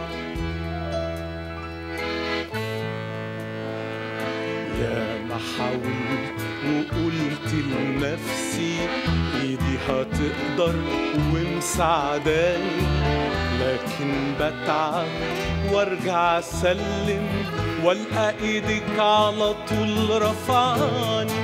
Speaker 2: يا ما حاولت وقلت لنفسي ايدي هتقدر ومساعداني لكن بتعب وارجع اسلم والقى ايدك على طول رفعاني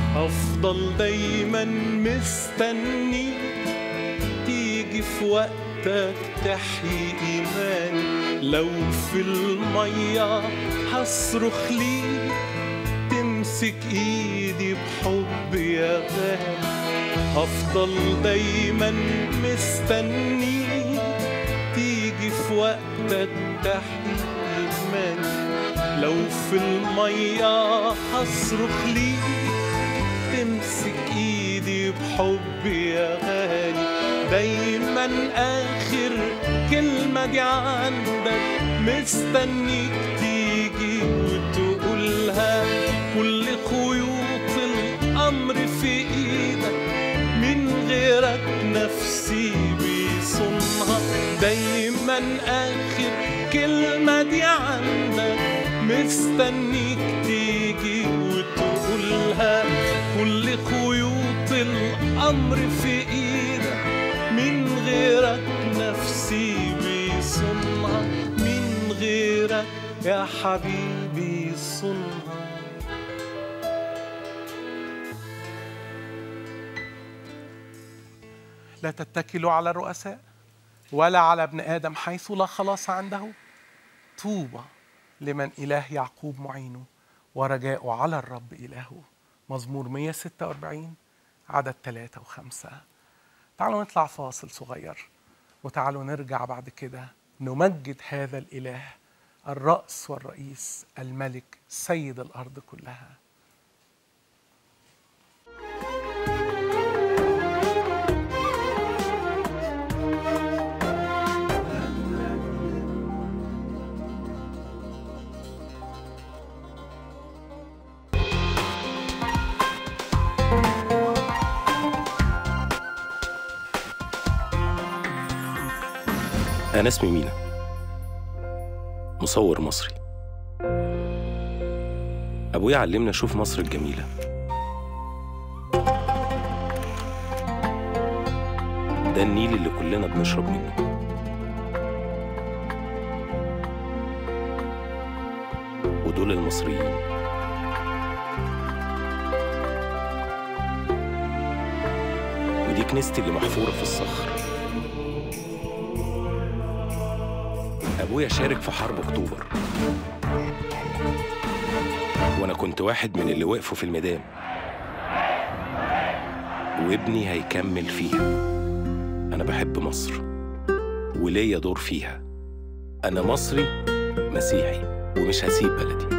Speaker 2: هفضل دايما مستني تيجي في وقت وقتك تحيي إيماني لو في المية هصرخ ليك تمسك إيدي بحب يا غالي هفضل دايما مستنيك تيجي في وقتك تحيي إيماني لو في المية هصرخ ليك تمسك ايدي بحب يا غالي دايما اخر كلمة دي عندك مستنيك تيجي وتقولها كل خيوط الامر في ايدك من غيرك نفسي بيصونها دايما اخر كلمة دي عندك مستنيك تيجي وتقولها كل خيوط الأمر في إيدك من غيرك نفسي بيصنها من غيرك يا حبيبي صنها
Speaker 1: لا تتكلوا على الرؤساء ولا على ابن آدم حيث لا خلاص عنده طوبى لمن إله يعقوب معينه ورجاءه على الرب إلهه مزمور 146 عدد ثلاثة وخمسة تعالوا نطلع فاصل صغير وتعالوا نرجع بعد كده نمجد هذا الإله الرأس والرئيس الملك سيد الأرض كلها
Speaker 3: أنا اسمي مينا مصور مصري أبويا علمنا أشوف مصر الجميلة ده النيل اللي كلنا بنشرب منه ودول المصريين ودي كنيستي اللي محفورة في الصخر أبويا شارك في حرب أكتوبر وأنا كنت واحد من اللي وقفوا في الميدان وابني هيكمل فيها أنا بحب مصر وليا دور فيها أنا مصري مسيحي ومش هسيب بلدي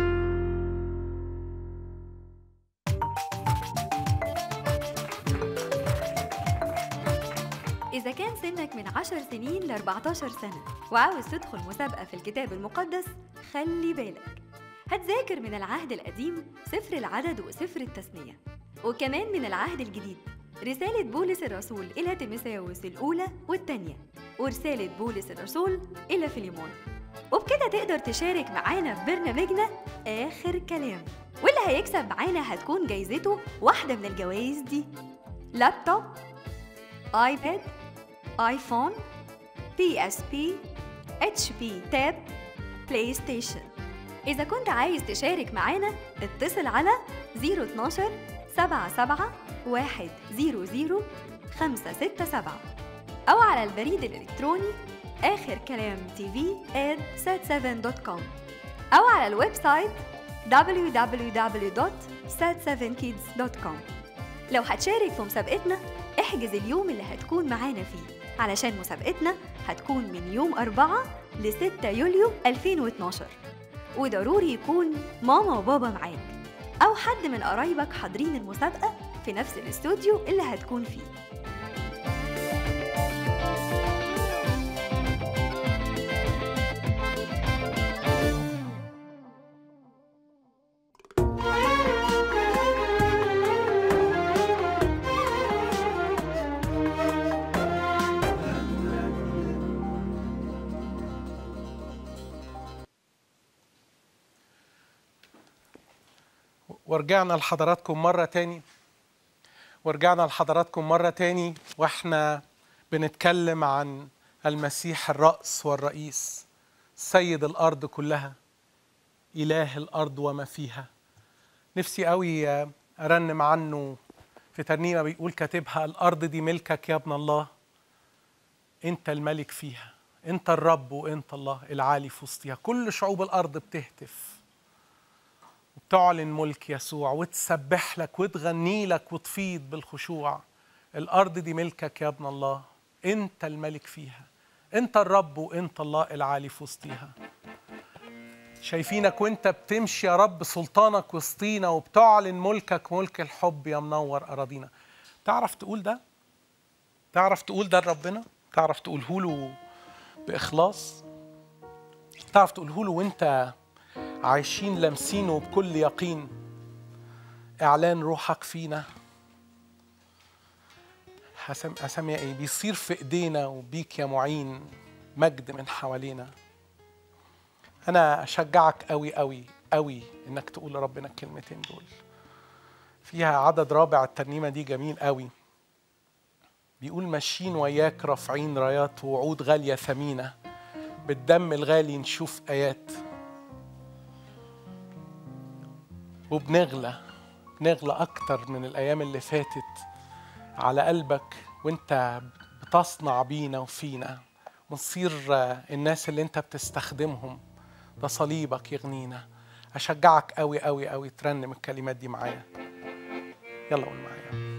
Speaker 4: إذا كان سنك من 10 سنين ل 14 سنة وعاوز تدخل مسابقة في الكتاب المقدس خلي بالك هتذاكر من العهد القديم سفر العدد وسفر التثنية وكمان من العهد الجديد رسالة بولس الرسول إلى تيموثاوس الأولى والتانية ورسالة بولس الرسول إلى فيليمون وبكده تقدر تشارك معانا في برنامجنا آخر كلام واللي هيكسب معانا هتكون جايزته واحدة من الجوائز دي لابتوب ايباد ايفون بي اس بي اتش بي تاب بلاي ستيشن إذا كنت عايز تشارك معانا اتصل على 012 77 100 567 أو على البريد الإلكتروني آخر كلام تي في at sat7.com أو على الويب سايت www.sat7kids.com لو هتشارك في مسابقتنا احجز اليوم اللي هتكون معانا فيه علشان مسابقتنا هتكون من يوم 4 ل 6 يوليو 2012 وضروري يكون ماما وبابا معاك أو حد من قرايبك حاضرين المسابقة في نفس الاستوديو اللي هتكون فيه
Speaker 1: ورجعنا لحضراتكم مرة تاني ورجعنا لحضراتكم مرة تاني واحنا بنتكلم عن المسيح الرأس والرئيس سيد الأرض كلها إله الأرض وما فيها نفسي قوي أرنم عنه في ترنيمة بيقول كاتبها الأرض دي ملكك يا ابن الله انت الملك فيها انت الرب وانت الله العالي في وسطها كل شعوب الارض بتهتف وبتعلن ملك يسوع وتسبح لك وتغني لك وتفيض بالخشوع الارض دي ملكك يا ابن الله انت الملك فيها انت الرب وانت الله العالي في وسطها شايفينك وانت بتمشي يا رب سلطانك وسطينا وبتعلن ملكك ملك الحب يا منور اراضينا تعرف تقول ده تعرف تقول ده لربنا تعرف تقوله له باخلاص تعرف تقوله له وانت عايشين لامسينه بكل يقين اعلان روحك فينا هسم اسميها ايه بيصير في ايدينا وبيك يا معين مجد من حوالينا انا اشجعك قوي قوي قوي انك تقول لربنا الكلمتين دول فيها عدد رابع الترنيمه دي جميل قوي بيقول ماشيين وياك رافعين رايات ووعود غاليه ثمينه بالدم الغالي نشوف ايات وبنغلى بنغلى اكتر من الايام اللي فاتت على قلبك وانت بتصنع بينا وفينا ونصير الناس اللي انت بتستخدمهم ده صليبك يغنينا اشجعك قوي قوي قوي ترنم الكلمات دي معايا يلا قول معايا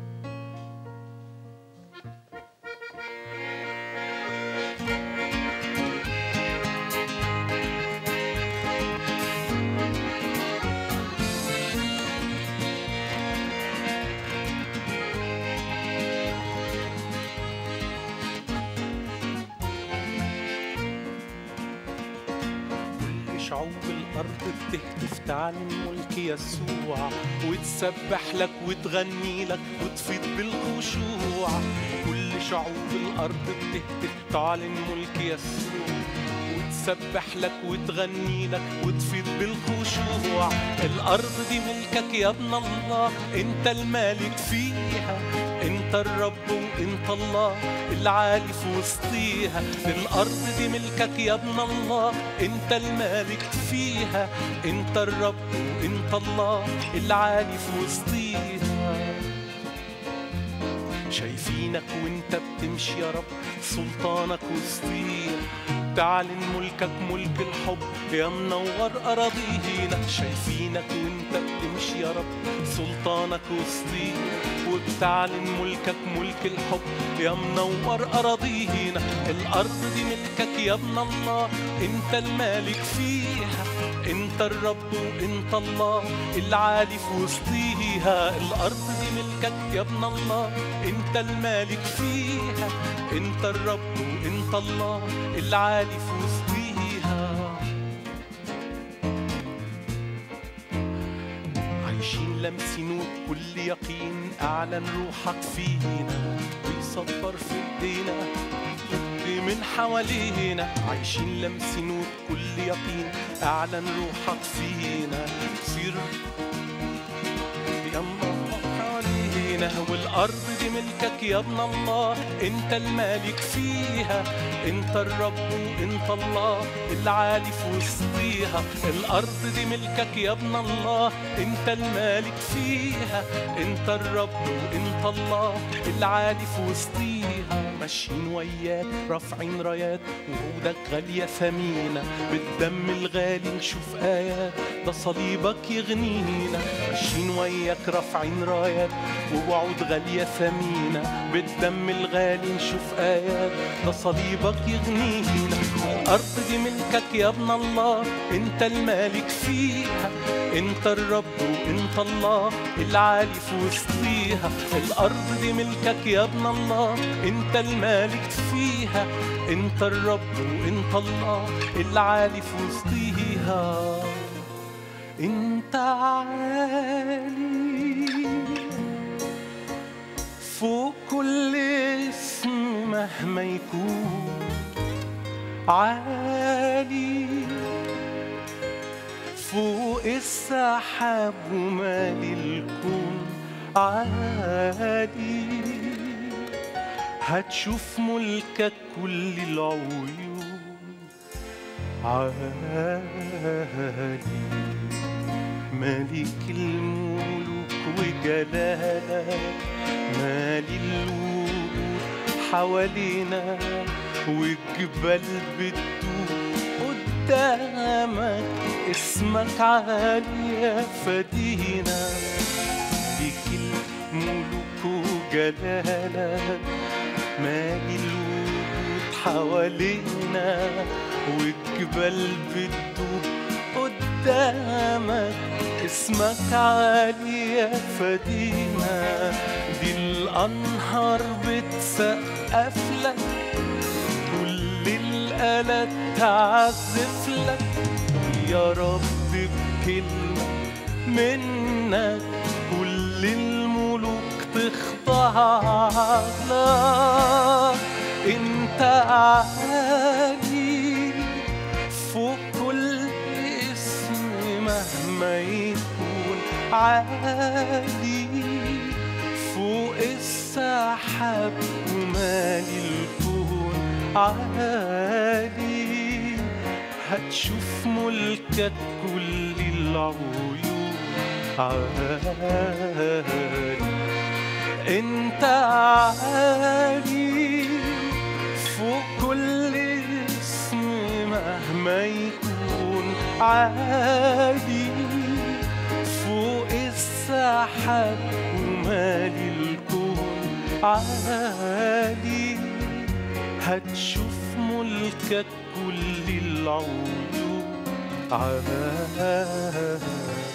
Speaker 2: كل شعوب الأرض بتهتف تعلن ملك يسوع وتسبح لك وتغني لك وتفيض بالخشوع كل شعوب الأرض بتهتف تعلن ملك يسوع وتسبح لك وتغني لك وتفيض بالخشوع الأرض دي ملكك يا ابن الله أنت المالك فيها أنت الرب وأنت الله العالي في وسطيها الأرض دي ملكك يا ابن الله أنت المالك فيها أنت الرب وأنت الله العالي في وسطيها شايفينك وانت بتمشي يا رب سلطانك وسطينا تعلن ملكك ملك الحب يا منور أراضينا شايفينك وانت بتمشي يا رب سلطانك وسطينا وبتعلن ملكك ملك الحب يا منور أراضينا الأرض دي ملكك يا ابن الله انت المالك فيها انت الرب وانت الله العالي في وسطيها الأرض دي ملكك يا ابن الله انت المالك فيها انت الرب وانت الله العالي في وسطيها عايشين لامسين وبكل يقين اعلن روحك فينا بيصبر في ايدينا اللي من حوالينا عايشين لامسين وبكل يقين اعلن روحك فينا صير يا الله حوالينا والارض دي ملكك يا ابن الله انت المالك فيها انت الرب وانت الله العالي في وسطيها الارض دي ملكك يا ابن الله انت المالك فيها انت الرب وانت الله العالي في وسطيها ماشيين وياك رافعين رايات وعودك غالية ثمينة بالدم الغالي نشوف آيات ده صليبك يغنينا ماشيين وياك رافعين رايات ووعود غالية ثمينة بالدم الغالي نشوف آيات ده صليبك يغنينا الأرض دي ملكك يا ابن الله انت المالك فيها انت الرب وانت الله العالي في وسطيها الأرض دي ملكك يا ابن الله انت المالك فيها انت الرب وانت الله العالي في وسطيها انت عالي فوق كل اسم مهما يكون عالي فوق السحاب ومالي الكون عالي هتشوف ملكك كل العيون عالي ملك الملوك وجلالك مالي الوجود حوالينا والجبال بتدوب قدامك اسمك عالية فدينا ليك الملوك وجلالك مالي الوجود حوالينا والجبال بتدوب قدامك اسمك عالية فدينا دي الأنهار بتسقف لك كل الآلات تعزف لك يا رب بكلمة منك كل الملوك تخضع لك انت عالي فوق كل اسم مهما يكون عالي فوق السحاب ومالي الكون عالي هتشوف ملكك كل العيون عالي انت عالي فوق كل اسم مهما يكون عالي فوق السحاب ومالي الكون عالي هتشوف ملكك كل العيون عالي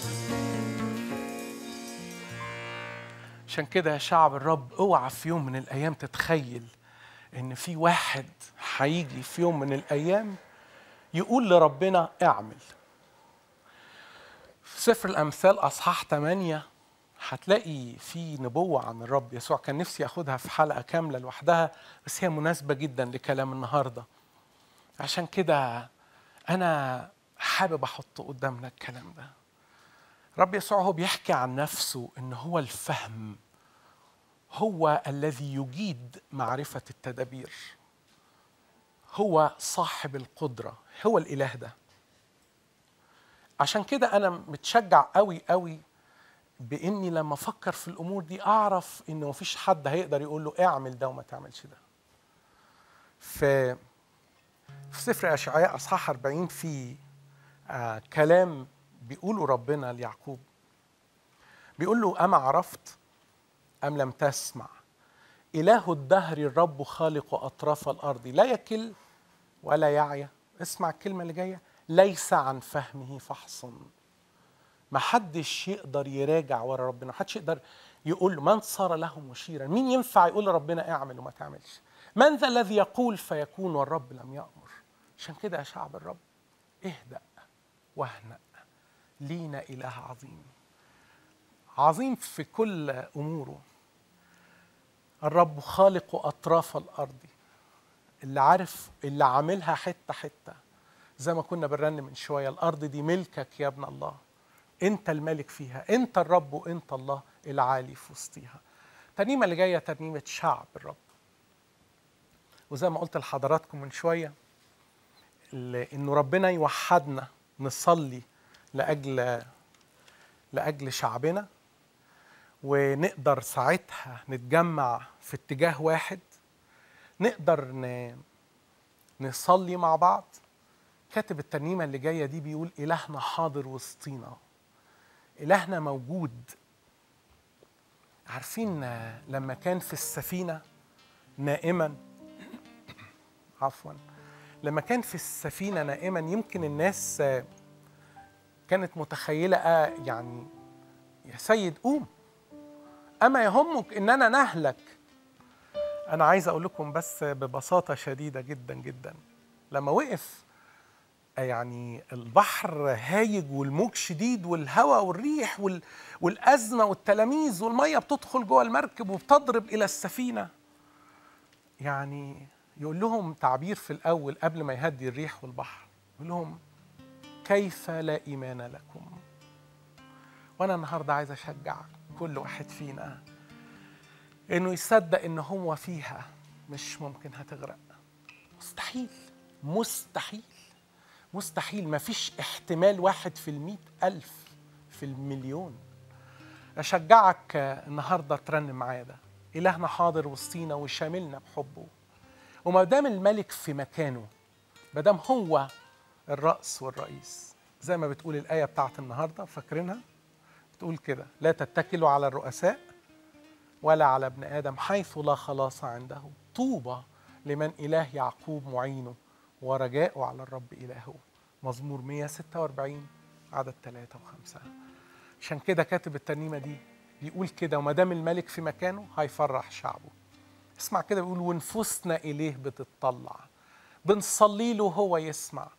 Speaker 1: عشان كده يا شعب الرب اوعى في يوم من الايام تتخيل ان في واحد هيجي في يوم من الايام يقول لربنا اعمل في سفر الامثال اصحاح 8 هتلاقي في نبوة عن الرب يسوع كان نفسي أخدها في حلقة كاملة لوحدها بس هي مناسبة جدا لكلام النهاردة عشان كده أنا حابب أحط قدامنا الكلام ده رب يسوع هو بيحكي عن نفسه إن هو الفهم هو الذي يجيد معرفة التدابير هو صاحب القدرة هو الإله ده عشان كده أنا متشجع قوي قوي بإني لما أفكر في الأمور دي أعرف إن مفيش حد هيقدر يقول له اعمل ده وما تعملش ده في في سفر أشعياء أصحاح 40 في آه كلام بيقوله ربنا ليعقوب بيقول له أما عرفت أم لم تسمع إله الدهر الرب خالق أطراف الأرض لا يكل ولا يعيا اسمع الكلمة اللي جاية ليس عن فهمه فحص ما حدش يقدر يراجع ورا ربنا ما حدش يقدر يقول له من صار له مشيرا مين ينفع يقول لربنا اعمل وما تعملش من ذا الذي يقول فيكون والرب لم يأمر عشان كده يا شعب الرب اهدأ واهنأ لينا إله عظيم عظيم في كل أموره الرب خالق أطراف الأرض اللي عارف اللي عاملها حتة حتة زي ما كنا بنرن من شوية الأرض دي ملكك يا ابن الله أنت الملك فيها أنت الرب وأنت الله العالي في وسطيها الترنيمة اللي جاية ترنيمة شعب الرب وزي ما قلت لحضراتكم من شوية إنه ربنا يوحدنا نصلي لأجل لأجل شعبنا ونقدر ساعتها نتجمع في اتجاه واحد نقدر ن... نصلي مع بعض كاتب الترنيمة اللي جاية دي بيقول إلهنا حاضر وسطينا إلهنا موجود عارفين لما كان في السفينة نائما عفوا لما كان في السفينة نائما يمكن الناس كانت متخيلة آه يعني يا سيد قوم أما يهمك إننا نهلك أنا عايز أقول لكم بس ببساطة شديدة جدا جدا لما وقف يعني البحر هايج والموج شديد والهواء والريح وال... والأزمة والتلاميذ والمية بتدخل جوه المركب وبتضرب إلى السفينة يعني يقول لهم تعبير في الأول قبل ما يهدي الريح والبحر يقول لهم كيف لا إيمان لكم وأنا النهاردة عايز أشجع كل واحد فينا إنه يصدق إن هو فيها مش ممكن هتغرق مستحيل مستحيل مستحيل ما فيش احتمال واحد في المئة ألف في المليون أشجعك النهاردة ترنم معايا ده إلهنا حاضر وسطينا وشاملنا بحبه وما دام الملك في مكانه ما دام هو الرأس والرئيس زي ما بتقول الآية بتاعت النهاردة فاكرينها بتقول كده لا تتكلوا على الرؤساء ولا على ابن آدم حيث لا خلاص عنده طوبى لمن إله يعقوب معينه ورجاؤه على الرب إلهه مزمور 146 عدد 3 و5 عشان كده كاتب الترنيمة دي بيقول كده وما دام الملك في مكانه هيفرح شعبه اسمع كده بيقول ونفوسنا إليه بتطلع بنصلي له هو يسمع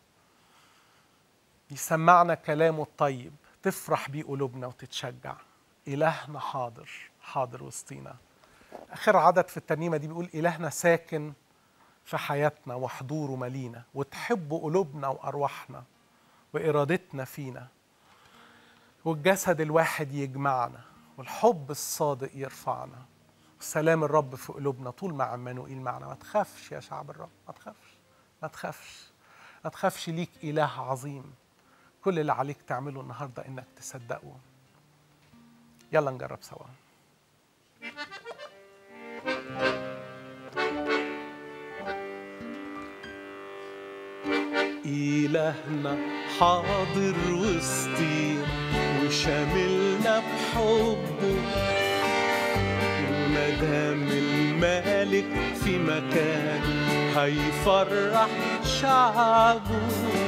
Speaker 1: يسمعنا كلامه الطيب تفرح بيه قلوبنا وتتشجع إلهنا حاضر حاضر وسطينا آخر عدد في الترنيمة دي بيقول إلهنا ساكن في حياتنا وحضوره ملينا وتحب قلوبنا وأرواحنا وإرادتنا فينا والجسد الواحد يجمعنا والحب الصادق يرفعنا وسلام الرب في قلوبنا طول ما عمانوئيل معنا ما تخافش يا شعب الرب ما تخافش ما تخافش ما تخافش ليك إله عظيم كل اللي عليك تعمله النهاردة إنك تصدقه يلا نجرب سوا
Speaker 2: إلهنا حاضر وسطينا وشاملنا بحبه ومدام الملك في مكانه هيفرح شعبه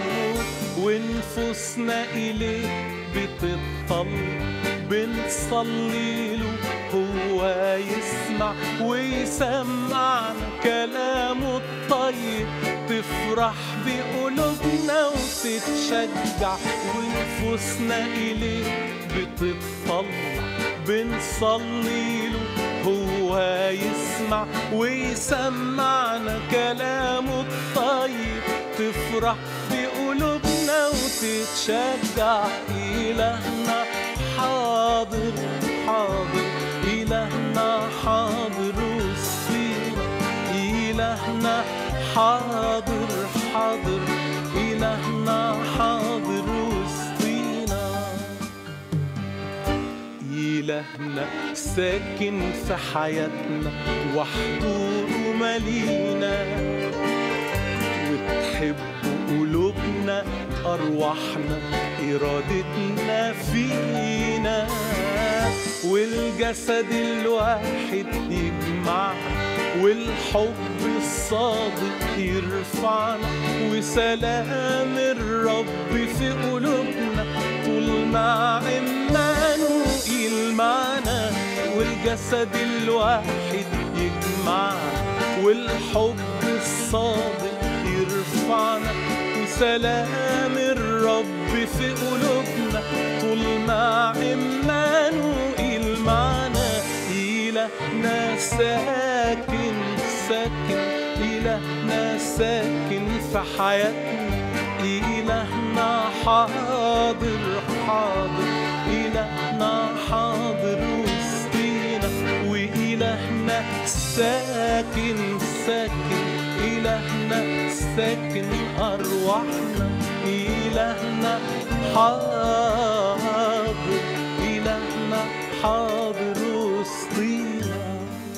Speaker 2: ونفوسنا إليه بتطلع بنصلي له هو يسمع ويسمعنا كلامه الطيب تفرح بقلوبنا وتتشجع ونفوسنا إليه بتطلع بنصلي له هو يسمع ويسمعنا كلامه الطيب تفرح بقلوبنا وتتشجع إلهنا حاضر حاضر إلهنا حاضر وسطينا إلهنا حاضر حاضر إلهنا حاضر وسطينا إلهنا ساكن في حياتنا وحضوره ملينا وتحب قلوبنا أرواحنا إرادتنا فينا والجسد الواحد يجمعنا والحب الصادق يرفعنا وسلام الرب في قلوبنا طول ما عمانوئيل معنا والجسد الواحد يجمعنا والحب الصادق يرفعنا وسلام الرب في قلوبنا طول ما عمانوئيل معنا إلهنا ساكن ساكن إلهنا ساكن في حياتنا إلهنا حاضر حاضر إلهنا حاضر وسطينا وإلهنا ساكن ساكن إلهنا ساكن أرواحنا إلهنا حاضر إلهنا حاضر وسطينا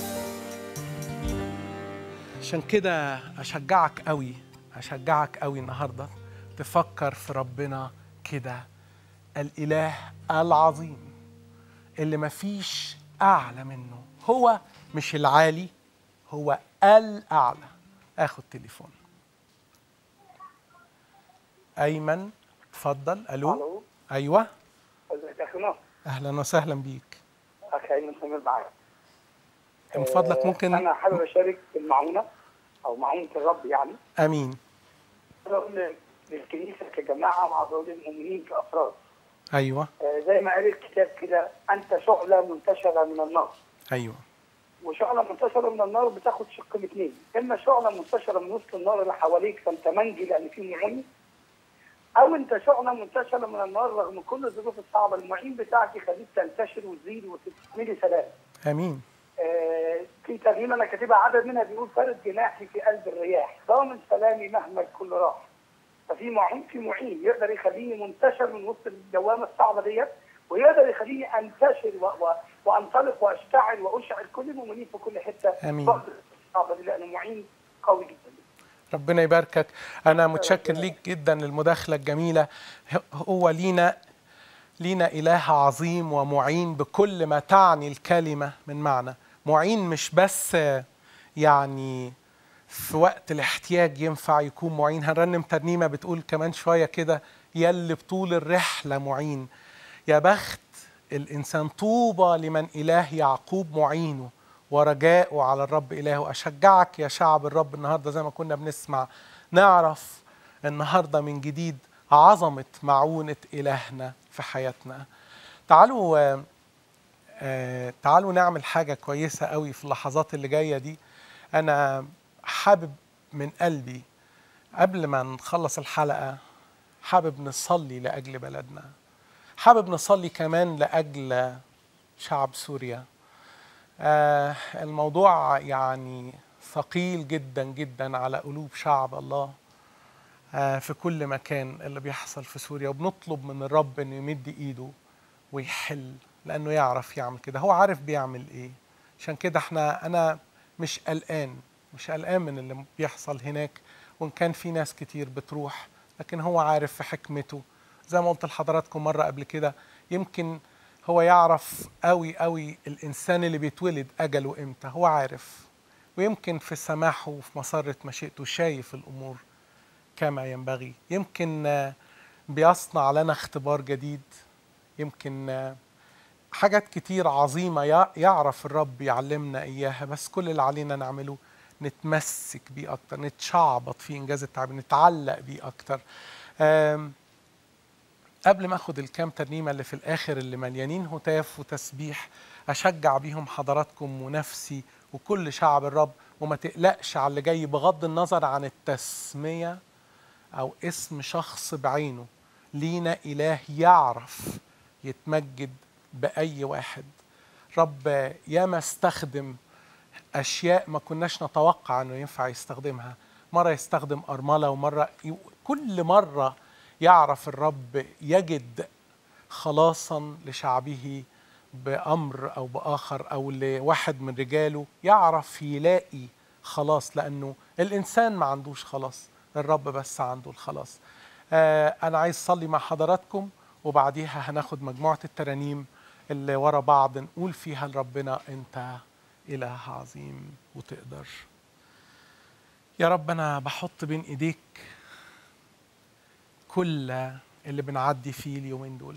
Speaker 1: عشان كده أشجعك قوي أشجعك قوي النهاردة تفكر في ربنا كده الإله العظيم اللي مفيش أعلى منه هو مش العالي هو الأعلى آخد تليفون أيمن اتفضل ألو
Speaker 5: الو
Speaker 1: أيوه
Speaker 5: ازيك يا اخي ناصر
Speaker 1: أهلا وسهلا بيك
Speaker 5: اخي ايمن سمير معاك
Speaker 1: من فضلك
Speaker 5: آه،
Speaker 1: ممكن
Speaker 5: انا حابب اشارك في المعونه او معونه الرب يعني
Speaker 1: أمين
Speaker 5: أنا اقول للكنيسه كجماعه مع ضروري المؤمنين كافراد
Speaker 1: أيوه
Speaker 5: آه، زي ما قال الكتاب كده انت شعله منتشره من النار
Speaker 1: أيوه
Speaker 5: وشعله منتشره من النار بتاخد شق من اثنين اما شعله منتشره من وسط النار اللي حواليك فانت منجي لان في معين او انت شعله منتشره من النار رغم كل الظروف الصعبه المعين بتاعك يخليك تنتشر وتزيد وتتملي سلام
Speaker 1: أمين
Speaker 5: آه، في ترجمه انا كاتبها عدد منها بيقول فرد جناحي في قلب الرياح ضامن سلامي مهما الكل راح ففي معين في معين يقدر يخليني منتشر من وسط الدوامه الصعبه ديت ويقدر يخليني انتشر و- و- وانطلق واشتعل واشعل كل المؤمنين في كل حته
Speaker 1: آمين.
Speaker 5: بعد الصعبه دي لانه معين قوي جدا
Speaker 1: ربنا يباركك انا متشكر ليك جدا للمداخله الجميله هو لينا لينا اله عظيم ومعين بكل ما تعني الكلمه من معنى معين مش بس يعني في وقت الاحتياج ينفع يكون معين هنرنم ترنيمه بتقول كمان شويه كده يلي بطول الرحله معين يا بخت الانسان طوبى لمن اله يعقوب معينه ورجاؤه على الرب إلهه أشجعك يا شعب الرب النهاردة زي ما كنا بنسمع نعرف النهاردة من جديد عظمة معونة إلهنا في حياتنا تعالوا آه، آه، تعالوا نعمل حاجة كويسة قوي في اللحظات اللي جاية دي أنا حابب من قلبي قبل ما نخلص الحلقة حابب نصلي لأجل بلدنا حابب نصلي كمان لأجل شعب سوريا آه الموضوع يعني ثقيل جدا جدا على قلوب شعب الله آه في كل مكان اللي بيحصل في سوريا وبنطلب من الرب انه يمد ايده ويحل لانه يعرف يعمل كده هو عارف بيعمل ايه عشان كده احنا انا مش قلقان مش قلقان من اللي بيحصل هناك وان كان في ناس كتير بتروح لكن هو عارف في حكمته زي ما قلت لحضراتكم مره قبل كده يمكن هو يعرف قوي قوي الانسان اللي بيتولد اجله امتى هو عارف ويمكن في سماحه وفي مسره مشيئته شايف الامور كما ينبغي يمكن آه، بيصنع لنا اختبار جديد يمكن آه، حاجات كتير عظيمه يع- يعرف الرب يعلمنا اياها بس كل اللي علينا نعمله نتمسك بيه اكتر نتشعبط فيه انجاز التعبير نتعلق بيه اكتر آم، قبل ما اخد الكام ترنيمه اللي في الاخر اللي مليانين هتاف وتسبيح اشجع بيهم حضراتكم ونفسي وكل شعب الرب وما تقلقش على اللي جاي بغض النظر عن التسميه او اسم شخص بعينه لينا اله يعرف يتمجد باي واحد رب ياما استخدم اشياء ما كناش نتوقع انه ينفع يستخدمها مره يستخدم ارمله ومره ي- كل مره يعرف الرب يجد خلاصا لشعبه بامر او باخر او لواحد من رجاله يعرف يلاقي خلاص لانه الانسان ما عندوش خلاص الرب بس عنده الخلاص آه انا عايز اصلي مع حضراتكم وبعديها هناخد مجموعه الترانيم اللي ورا بعض نقول فيها لربنا انت اله عظيم وتقدر يا رب انا بحط بين ايديك كل اللي بنعدي فيه اليومين دول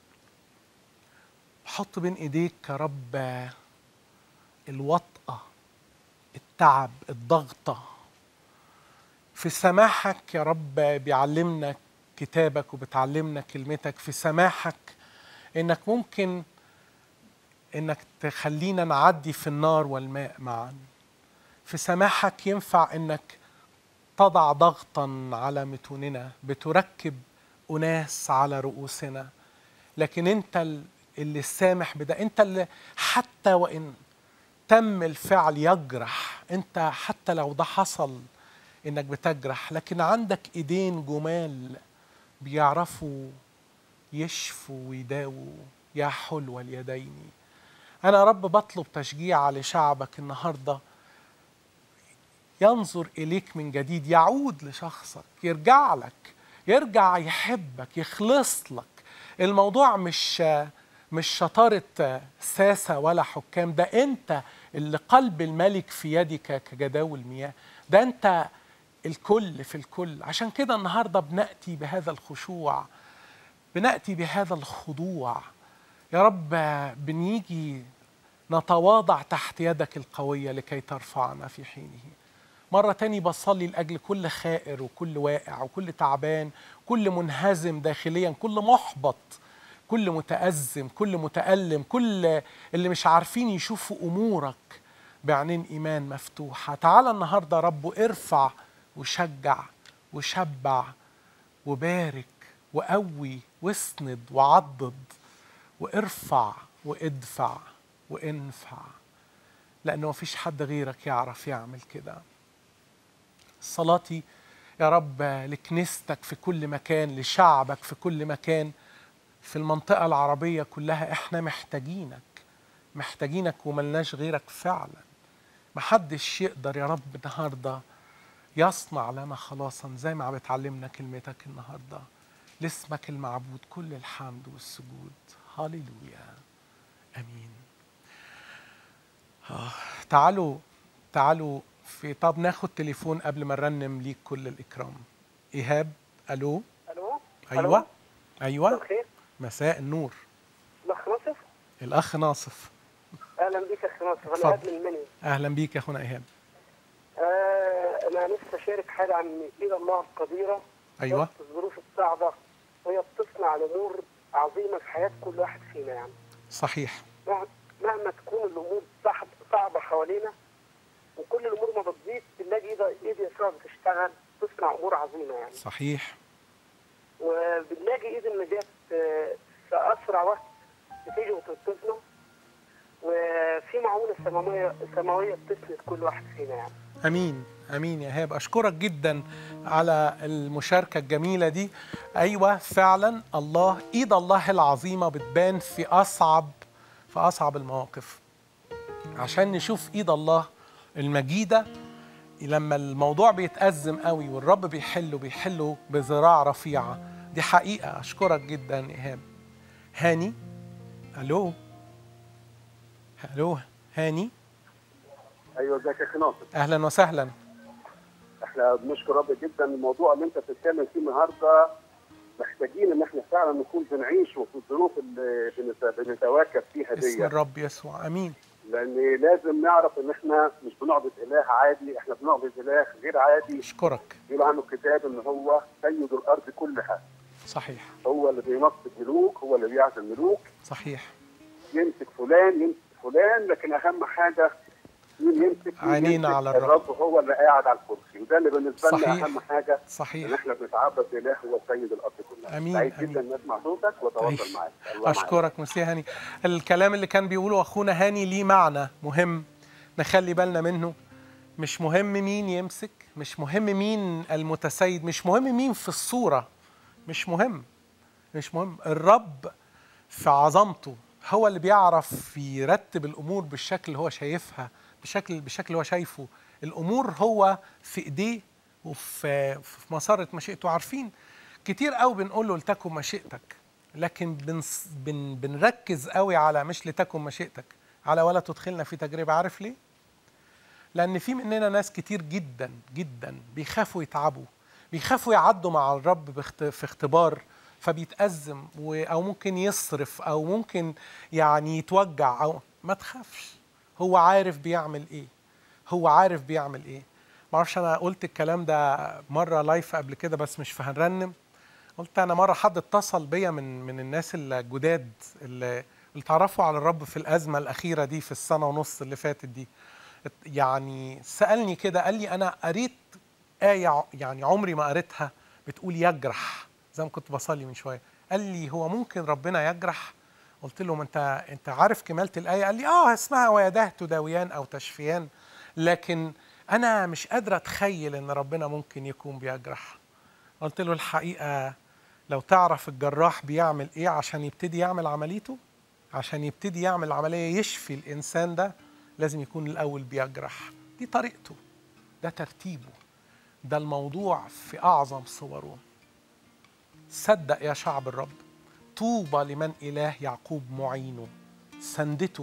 Speaker 1: بحط بين ايديك يا رب الوطأة التعب الضغطة في سماحك يا رب بيعلمنا كتابك وبتعلمنا كلمتك في سماحك انك ممكن انك تخلينا نعدي في النار والماء معا في سماحك ينفع انك تضع ضغطا على متوننا بتركب اناس على رؤوسنا لكن انت ال- اللي السامح بده انت اللي حتى وان تم الفعل يجرح انت حتى لو ده حصل انك بتجرح لكن عندك ايدين جمال بيعرفوا يشفوا ويداووا يا حلو اليدين انا يا رب بطلب تشجيع لشعبك النهارده ينظر اليك من جديد يعود لشخصك يرجع لك يرجع يحبك يخلص لك الموضوع مش مش شطارة ساسة ولا حكام ده أنت اللي قلب الملك في يدك كجداول المياه ده أنت الكل في الكل عشان كده النهاردة بنأتي بهذا الخشوع بنأتي بهذا الخضوع يا رب بنيجي نتواضع تحت يدك القوية لكي ترفعنا في حينه مرة تاني بصلي لأجل كل خائر وكل واقع وكل تعبان كل منهزم داخليا كل محبط كل متأزم كل متألم كل اللي مش عارفين يشوفوا أمورك بعينين إيمان مفتوحة تعال النهاردة يا رب ارفع وشجع وشبع وبارك وقوي واسند وعضد وارفع وادفع وانفع لأنه مفيش حد غيرك يعرف يعمل كده صلاتي يا رب لكنيستك في كل مكان لشعبك في كل مكان في المنطقة العربية كلها احنا محتاجينك محتاجينك وملناش غيرك فعلا محدش يقدر يا رب النهارده يصنع لنا خلاصا زي ما بتعلمنا كلمتك النهارده لاسمك المعبود كل الحمد والسجود هللويا امين آه. تعالوا تعالوا في طب ناخد تليفون قبل ما نرنم ليك كل الاكرام ايهاب الو
Speaker 6: الو
Speaker 1: ايوه
Speaker 6: مساء
Speaker 1: ايوه
Speaker 6: الخير
Speaker 1: مساء النور
Speaker 6: الاخ ناصف
Speaker 1: الاخ ناصف
Speaker 6: اهلا بيك يا اخ ناصف
Speaker 1: اتفضل.
Speaker 6: انا قاعد من المنيا
Speaker 1: اهلا بيك يا اخونا ايهاب
Speaker 6: آه انا نفسي اشارك حاجه عن ايد الله القديره
Speaker 1: ايوه
Speaker 6: وسط الظروف الصعبه وهي بتصنع الامور عظيمه في حياه كل واحد فينا يعني
Speaker 1: صحيح
Speaker 6: مه- مهما تكون الامور صعب صعبه حوالينا وكل الامور ما بتضيق بنلاقي ايد ايد يسوع بتشتغل تصنع امور عظيمه يعني
Speaker 1: صحيح
Speaker 6: وبنلاقي ايد النجاة آه، في اسرع وقت بتيجي وتنقذنا وفي معونه سماويه سماويه بتسند كل واحد فينا يعني
Speaker 1: امين امين يا ايهاب اشكرك جدا على المشاركه الجميله دي ايوه فعلا الله ايد الله العظيمه بتبان في اصعب في اصعب المواقف عشان نشوف ايد الله المجيده لما الموضوع بيتأزم قوي والرب بيحله بيحله بذراع رفيعه دي حقيقه اشكرك جدا يا ايهاب هاني الو الو هاني
Speaker 7: ايوه ازيك يا اخي ناصر
Speaker 1: اهلا وسهلا
Speaker 7: احنا بنشكر رب جدا الموضوع اللي انت بتتكلم فيه النهارده محتاجين ان احنا فعلا نكون بنعيش وفي الظروف اللي بنت- بنتواكب فيها
Speaker 1: اسم
Speaker 7: دي
Speaker 1: الرب يسوع امين
Speaker 7: لان لازم نعرف ان احنا مش بنعبد اله عادي احنا بنعبد اله غير عادي
Speaker 1: اشكرك
Speaker 7: يقول عنه الكتاب ان هو سيد الارض كلها
Speaker 1: صحيح
Speaker 7: هو اللي بينصب الملوك هو اللي بيعزل الملوك
Speaker 1: صحيح
Speaker 7: يمسك فلان يمسك فلان لكن اهم حاجه مين يمسك مين
Speaker 1: عينينا
Speaker 7: يمسك؟
Speaker 1: على الرب.
Speaker 7: الرب هو اللي قاعد على الكرسي وده اللي بالنسبه لنا
Speaker 1: صحيح.
Speaker 7: اهم حاجه ان
Speaker 1: صحيح
Speaker 7: احنا بنتعبد باله هو سيد الارض كلها
Speaker 1: أمين،
Speaker 7: سعيد
Speaker 1: أمين.
Speaker 7: جدا نسمع صوتك واتواصل
Speaker 1: طيب.
Speaker 7: معاك الله معاك.
Speaker 1: اشكرك مسيح هاني الكلام اللي كان بيقوله اخونا هاني ليه معنى مهم نخلي بالنا منه مش مهم مين يمسك مش مهم مين المتسيد مش مهم مين في الصورة مش مهم مش مهم الرب في عظمته هو اللي بيعرف يرتب الامور بالشكل اللي هو شايفها بشكل بشكل هو شايفه الامور هو في ايديه وفي في مسارة مشيئته عارفين كتير قوي بنقول له لتكن مشيئتك لكن بنس بن بنركز قوي على مش لتكن مشيئتك على ولا تدخلنا في تجربة عارف ليه؟ لأن في مننا ناس كتير جدا جدا بيخافوا يتعبوا بيخافوا يعدوا مع الرب باخت- في اختبار فبيتأزم و- أو ممكن يصرف أو ممكن يعني يتوجع أو ما تخافش هو عارف بيعمل إيه هو عارف بيعمل إيه معرفش أنا قلت الكلام ده مرة لايف قبل كده بس مش فهنرنم قلت انا مره حد اتصل بيا من من الناس الجداد اللي اللي اتعرفوا على الرب في الازمه الاخيره دي في السنه ونص اللي فاتت دي ات- يعني سالني كده قال لي انا قريت ايه ع- يعني عمري ما قريتها بتقول يجرح زي ما كنت بصلي من شويه قال لي هو ممكن ربنا يجرح قلت له ما انت انت عارف كماله الايه قال لي اه اسمها ويداه تداويان او تشفيان لكن انا مش قادر اتخيل ان ربنا ممكن يكون بيجرح قلت له الحقيقه لو تعرف الجراح بيعمل ايه عشان يبتدي يعمل عمليته عشان يبتدي يعمل عمليه يشفي الانسان ده لازم يكون الاول بيجرح دي طريقته ده ترتيبه ده الموضوع في اعظم صوره صدق يا شعب الرب طوبى لمن اله يعقوب معينه سندته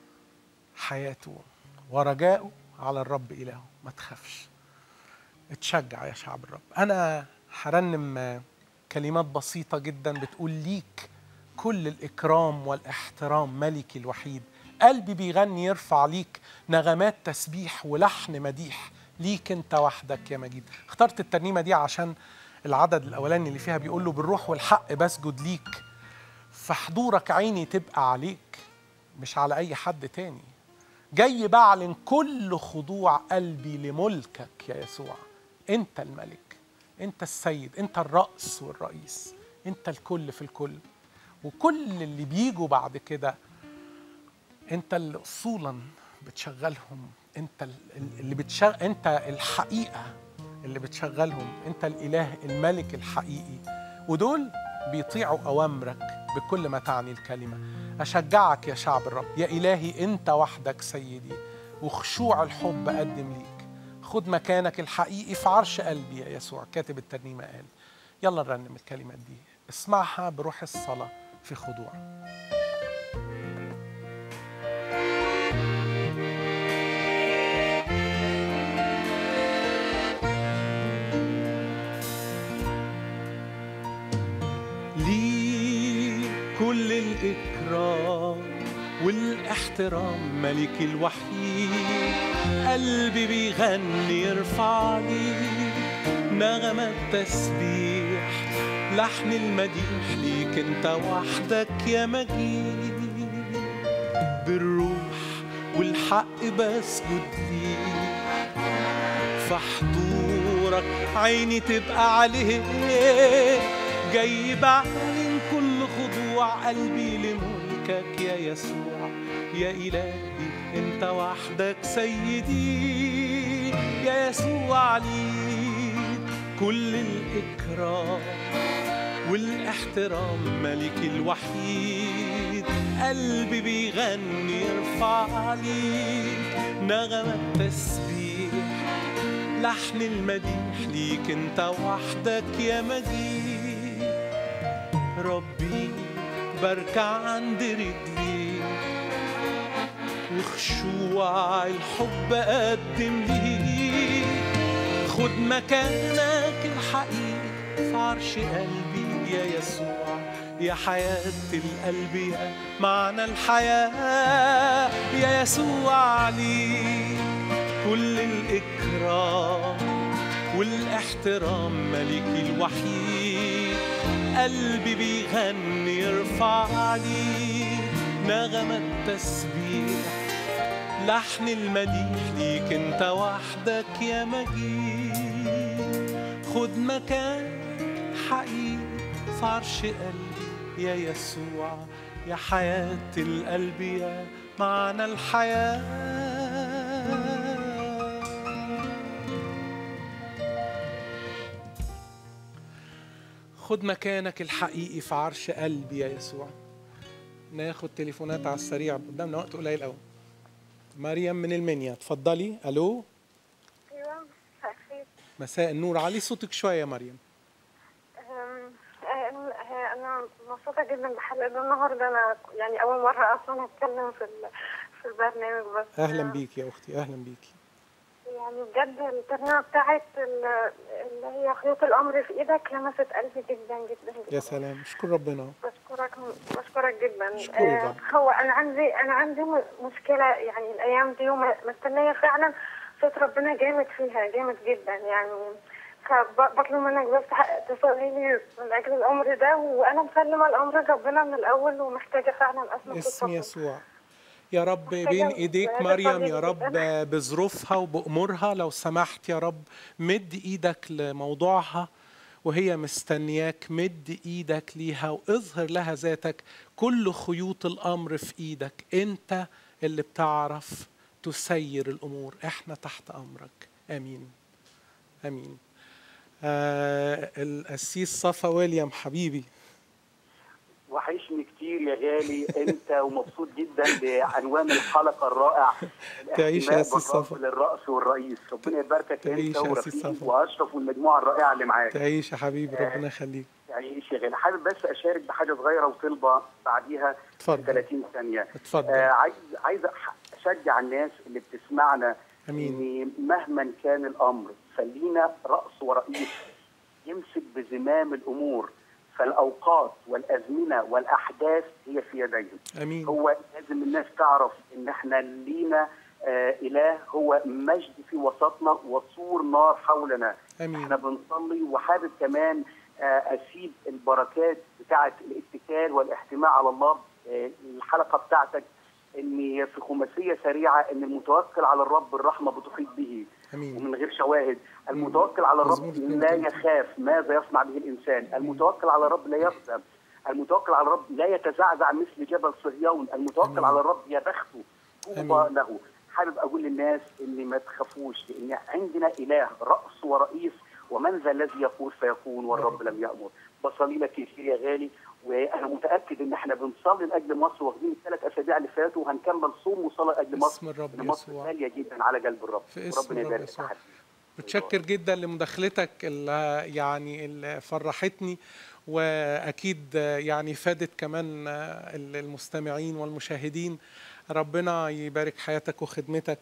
Speaker 1: حياته ورجاؤه على الرب الهه ما تخافش اتشجع يا شعب الرب انا هرنم آه، كلمات بسيطة جدا بتقول ليك كل الإكرام والاحترام ملكي الوحيد قلبي بيغني يرفع ليك نغمات تسبيح ولحن مديح ليك انت وحدك يا مجيد اخترت الترنيمة دي عشان العدد الأولاني اللي فيها بيقول له بالروح والحق بسجد ليك فحضورك عيني تبقى عليك مش على أي حد تاني جاي بعلن كل خضوع قلبي لملكك يا يسوع انت الملك انت السيد انت الرأس والرئيس انت الكل في الكل وكل اللي بيجوا بعد كده انت اللي اصولا بتشغلهم انت ال- ال- اللي بتشغل انت الحقيقه اللي بتشغلهم انت الاله الملك الحقيقي ودول بيطيعوا أوامرك بكل ما تعني الكلمة أشجعك يا شعب الرب يا إلهي أنت وحدك سيدي وخشوع الحب أقدم ليك خد مكانك الحقيقي في عرش قلبي يا يسوع كاتب الترنيمة قال يلا نرنم الكلمات دي اسمعها بروح الصلاة في خضوع
Speaker 2: ليه كل الإكرام والاحترام ملك الوحيد قلبي بيغني يرفع لي نغمة تسبيح لحن المديح ليك انت وحدك يا مجيد بالروح والحق بسجد ليك في حضورك عيني تبقى عليه جاي بعلن كل خضوع قلبي لملكك يا يسوع يا إلهي أنت وحدك سيدي يا يسوع ليك كل الإكرام والاحترام ملك الوحيد قلبي بيغني يرفع ليك نغمة تسبيح لحن المديح ليك انت وحدك يا مجيد ربي بركع عند رجليك وخشوع الحب أقدم ليك خد مكانك الحقيقي في عرش قلبي يا يسوع يا حياة القلب يا معنى الحياة يا يسوع ليك كل الإكرام والاحترام ملك الوحيد قلبي بيغني يرفع لي نغمة تسبيح لحن المديح ليك انت وحدك يا مجيد خد مكان حقيقي في عرش قلبي يا يسوع يا حياة القلب يا معنى الحياة
Speaker 1: خد مكانك الحقيقي في عرش قلبي يا يسوع ناخد تليفونات على السريع قدامنا وقت قليل قوي مريم من المنيا اتفضلي الو
Speaker 8: ايوه اخير
Speaker 1: مساء النور علي صوتك شويه يا مريم
Speaker 8: أم، أم، انا مبسوطه جدا بحلقه النهارده انا يعني اول مره اصلا اتكلم في ال- في البرنامج بس
Speaker 1: اهلا بيك يا اختي اهلا بيكي
Speaker 8: يعني بجد الترنيمه بتاعت ال- اللي هي خيوط الامر في ايدك لمست قلبي جدا جدا جدا
Speaker 1: يا سلام اشكر ربنا
Speaker 8: بشكرك بشكرك جدا
Speaker 1: اشكري
Speaker 8: آه،
Speaker 1: بقى.
Speaker 8: هو انا عندي انا عندي م- مشكله يعني الايام دي ومستنيه فعلا صوت ربنا جامد فيها جامد جدا يعني فبطلب منك بس ح- تصلي لي من اجل الامر ده وانا مسلمه الامر لربنا من الاول ومحتاجه فعلا اسمع صوت
Speaker 1: اسم
Speaker 8: ربنا.
Speaker 1: يسوع يا رب
Speaker 8: محتاجة
Speaker 1: بين ايديك
Speaker 8: محتاجة
Speaker 1: مريم يا
Speaker 8: أصلي
Speaker 1: رب
Speaker 8: جداً.
Speaker 1: بظروفها وبأمورها لو سمحت يا رب مد ايدك لموضوعها وهي مستنياك مد ايدك ليها واظهر لها ذاتك كل خيوط الامر في ايدك انت اللي بتعرف تسير الامور احنا تحت امرك امين امين آه القسيس صفا ويليام حبيبي
Speaker 9: وحشني كتير يا غالي انت ومبسوط جدا بعنوان الحلقه الرائع
Speaker 1: تعيش يا
Speaker 9: الاهتمام
Speaker 1: أسيس
Speaker 9: بالرب
Speaker 1: صفا.
Speaker 9: للرأس والرئيس ربنا يباركك
Speaker 1: تعيش
Speaker 9: انت
Speaker 1: يا أسيس
Speaker 9: ورفيق
Speaker 1: صفا.
Speaker 9: واشرف والمجموعه الرائعه اللي معاك
Speaker 1: تعيش يا حبيبي ربنا يخليك
Speaker 9: تعيش يا غالي حابب بس اشارك بحاجه صغيره وطلبه بعديها
Speaker 1: اتفضل.
Speaker 9: 30 ثانيه
Speaker 1: اتفضل.
Speaker 9: آه عايز عايز أح- اشجع الناس اللي بتسمعنا
Speaker 1: امين
Speaker 9: ان مهما كان الامر خلينا راس ورئيس يمسك بزمام الامور فالاوقات والازمنه والاحداث هي في يديه
Speaker 1: امين
Speaker 9: هو لازم الناس تعرف ان احنا لينا آه اله هو مجد في وسطنا وسور نار حولنا
Speaker 1: امين
Speaker 9: احنا بنصلي وحابب كمان آه اسيب البركات بتاعه الاتكال والاحتماء على الله آه الحلقه بتاعتك ان في خماسيه سريعه ان المتوكل على الرب الرحمه بتحيط به
Speaker 1: امين
Speaker 9: ومن غير شواهد المتوكل على
Speaker 1: مظبوط
Speaker 9: الرب لا
Speaker 1: 32.
Speaker 9: يخاف ماذا يصنع به الانسان المتوكل على الرب لا يغزم المتوكل على الرب لا يتزعزع مثل جبل صهيون المتوكل
Speaker 1: أمين.
Speaker 9: على الرب يا بخته طوبى
Speaker 1: أمين.
Speaker 9: له حابب اقول للناس ان ما تخافوش لان عندنا اله راس ورئيس ومن ذا الذي يقول فيكون والرب لم يامر بصلي لك كتير يا غالي وانا متاكد ان احنا بنصلي لاجل مصر واخدين الثلاث اسابيع اللي فاتوا وهنكمل صوم وصلاه لاجل مصر
Speaker 1: اسم الرب
Speaker 9: إن مصر
Speaker 1: يسوع.
Speaker 9: غاليه جدا على قلب الرب
Speaker 1: في اسم
Speaker 9: ربنا
Speaker 1: الرب
Speaker 9: يبارك
Speaker 1: يسوع.
Speaker 9: في حياتك.
Speaker 1: متشكر جدا لمداخلتك اللي يعني اللي فرحتني واكيد يعني فادت كمان المستمعين والمشاهدين ربنا يبارك حياتك وخدمتك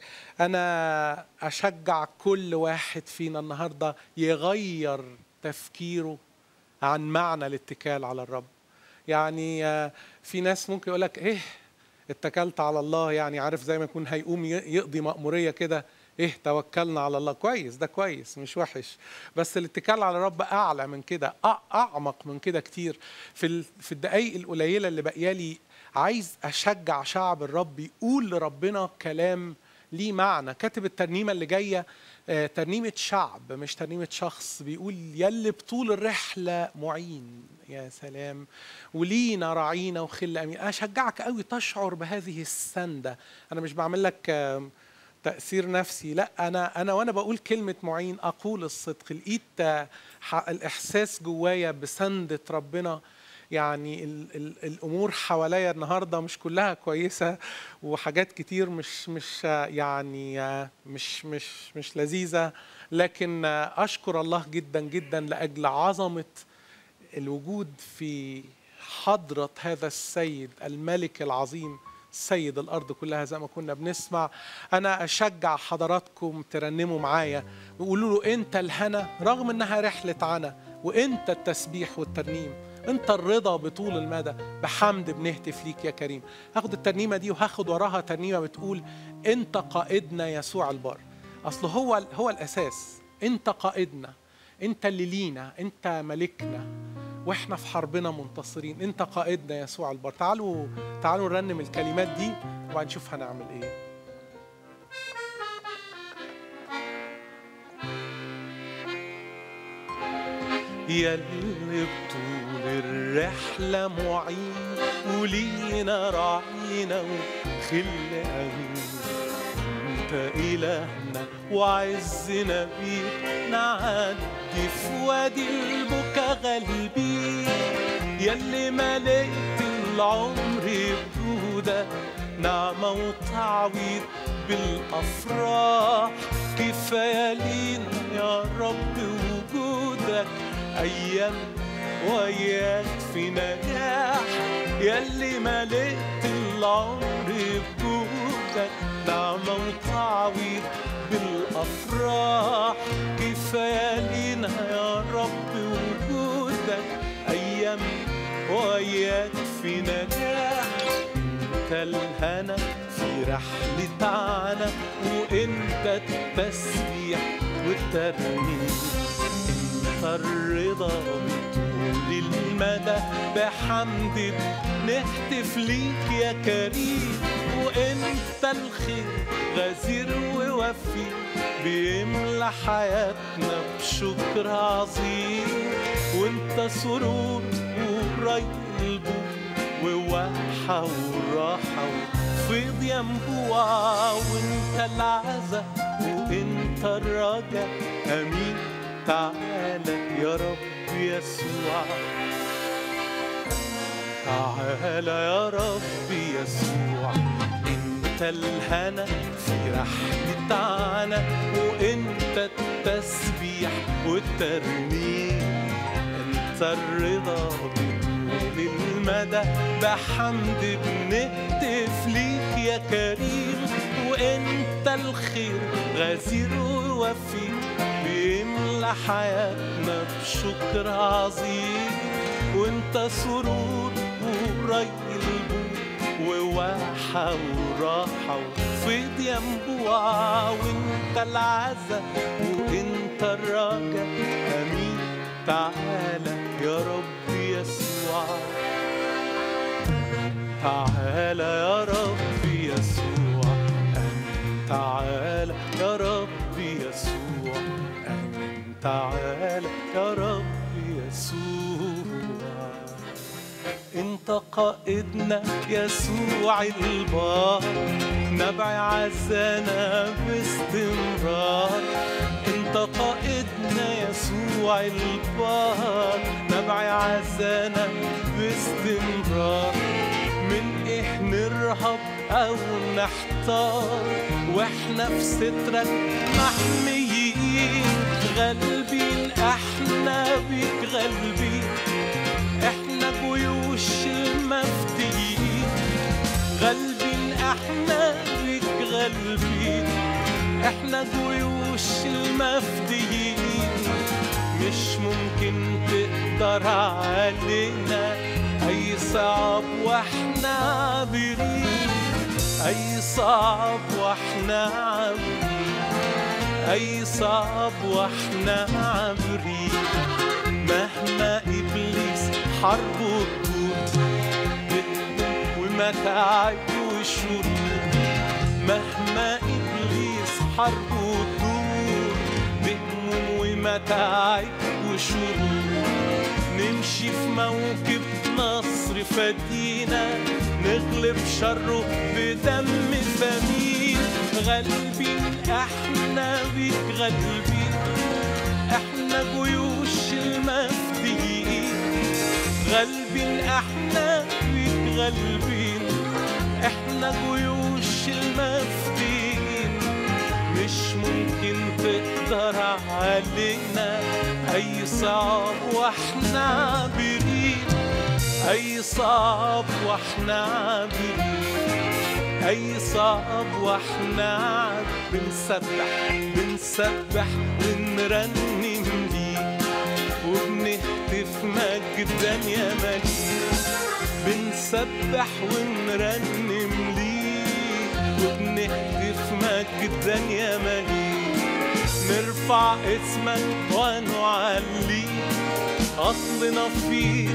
Speaker 1: انا اشجع كل واحد فينا النهارده يغير تفكيره عن معنى الاتكال على الرب يعني آه، في ناس ممكن يقول لك ايه اتكلت على الله يعني عارف زي ما يكون هيقوم ي- يقضي مأمورية كده ايه توكلنا على الله كويس ده كويس مش وحش بس الاتكال على الرب اعلى من كده أع- اعمق من كده كتير في ال- في الدقايق القليله اللي باقيالي عايز اشجع شعب الرب يقول لربنا كلام ليه معنى كاتب الترنيمه اللي جايه آه، ترنيمه شعب مش ترنيمه شخص بيقول يلي بطول الرحله معين يا سلام ولينا راعينا وخل امين اشجعك قوي تشعر بهذه السنده انا مش بعمل لك آم، تاثير نفسي لا انا انا وانا بقول كلمه معين اقول الصدق لقيت آه، ح- الاحساس جوايا بسنده ربنا يعني ال ال الامور حواليا النهارده مش كلها كويسه وحاجات كتير مش مش آه، يعني آه، مش مش مش لذيذه لكن آه، اشكر الله جدا جدا لاجل عظمه الوجود في حضرة هذا السيد الملك العظيم سيد الأرض كلها زي ما كنا بنسمع أنا أشجع حضراتكم ترنموا معايا ويقولوا له أنت الهنا رغم إنها رحلة عنا وأنت التسبيح والترنيم أنت الرضا بطول المدى بحمد بنهتف ليك يا كريم هاخد الترنيمة دي وهاخد وراها ترنيمة بتقول أنت قائدنا يسوع البار أصل هو هو الأساس أنت قائدنا أنت اللي لينا أنت ملكنا واحنا في حربنا منتصرين انت قائدنا يسوع البار تعالوا تعالوا نرنم الكلمات دي وهنشوف هنعمل ايه
Speaker 2: يلي بطول الرحلة معين ولينا راعينا وخل أمين انت إلهنا وعزنا بيك نعدي في وادي البكا غالبين يلي ملكت العمر بجودك نعمة وتعويض بالأفراح كفاية لينا يا رب وجودك أيام وياك في نجاح يلي ملكت العمر بجودك نعمة وتعويض بالأفراح كفاية لينا يا رب وجودك أيام وياك في نجاح انت الهنا في رحلة عنا وانت التسبيح والترنيم انت الرضا بطول المدى بحمد بنهتف ليك يا كريم وانت الخير غزير ووفي بيملى حياتنا بشكر عظيم وانت سرور وري البور وواحة وراحة وفيض ينبوع وانت العزة وانت الرجا امين تعالى يا رب يسوع تعالى يا رب يسوع انت الهنا في رحلة عنا وانت التسبيح والترنيم انت الرضا بطول المدى بحمد بنهتف ليك يا كريم وانت الخير غزير ووفي بيملى حياتنا بشكر عظيم وانت سرور وري البور وواحة وراحة وفيض ينبوع وانت العزة وانت الرجا امين تعالى يا رب يسوع تعالى يا رب يسوع امين تعالى يا رب يسوع امين تعالى يا رب يسوع انت قائدنا يسوع البار نبع عزانا باستمرار انت قائدنا يسوع يسوع البار نبع عزانا باستمرار من ايه نرهب او نحتار واحنا في سترك محميين غالبين احنا بيك غالبين احنا جيوش المفديين غالبين احنا بيك غالبين احنا جيوش المفديين مش ممكن تقدر علينا اي صعب واحنا عابرين اي صعب واحنا عابرين اي صعب واحنا عابرين مهما ابليس حربه تدور ومتاعب وشرور مهما ابليس حربه تدور بهموم ومتاعب وشرور نمشي في موكب نصر فدينا نغلب شره بدم ثمين غالبين احنا بيك غالبين احنا جيوش المفديين غالبين احنا بيك غالبين احنا جيوش المفديين مش ممكن تقدر علينا اي صعب واحنا عابرين اي صعب واحنا عابرين اي صعب واحنا عاب بنسبح بنسبح ونرنم ليك وبنهتف مجدا يا مليك بنسبح ونرنم ليك وبنهتف مجدا يا مليك نرفع اسمك ونعليك أصلنا فيه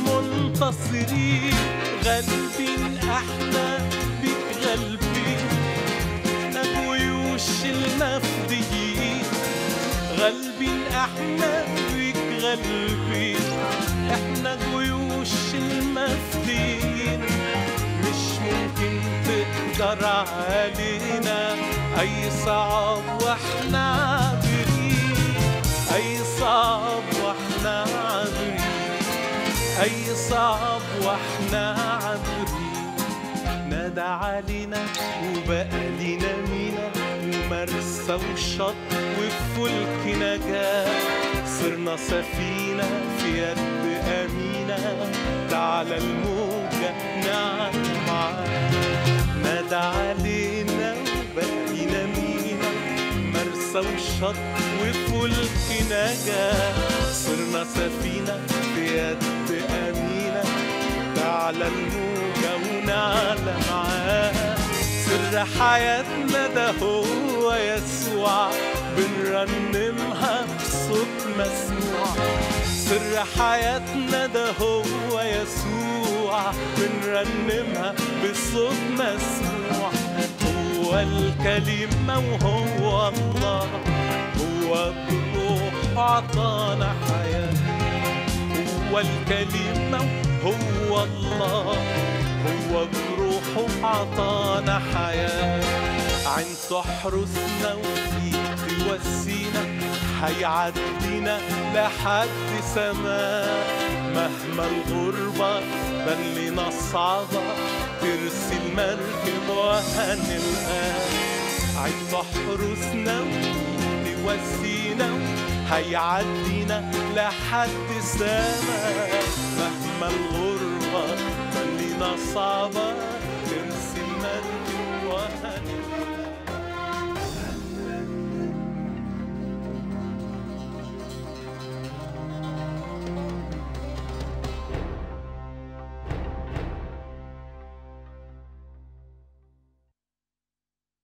Speaker 2: منتصرين غالبين احنا بيك غالبين احنا جيوش المفديين غالبين احنا بيك غالبين احنا جيوش المفديين مش ممكن تقدر علينا اي صعب واحنا عابرين اي صعب واحنا عابرين اي صعب واحنا عابرين نادى علينا وبقى لينا مينا ومرسى وشط وفلك نجاة صرنا سفينة في يد أمينة تعالى الموجة نعم معاك نادى علينا وبقى لينا مينا مرسى وشط وفلك نجاة صرنا سفينة في يد أمينة تعالى الموجة ونعلى معاه سر حياتنا ده هو يسوع بنرنمها بصوت مسموع سر حياتنا ده هو يسوع بنرنمها بصوت مسموع هو الكلمة وهو الله هو بروح عطانا حياة هو الكلمة هو الله هو بروحه عطانا حياة عين تحرسنا وفيك توسينا هيعدينا لحد سماء مهما الغربة بلنا صعبة ترسل مركب وهنلقاه عين تحرسنا وتوسينا هيعدينا لحد سماء مهما الغربة بلنا صعبة ترسل مركب وهنلقاه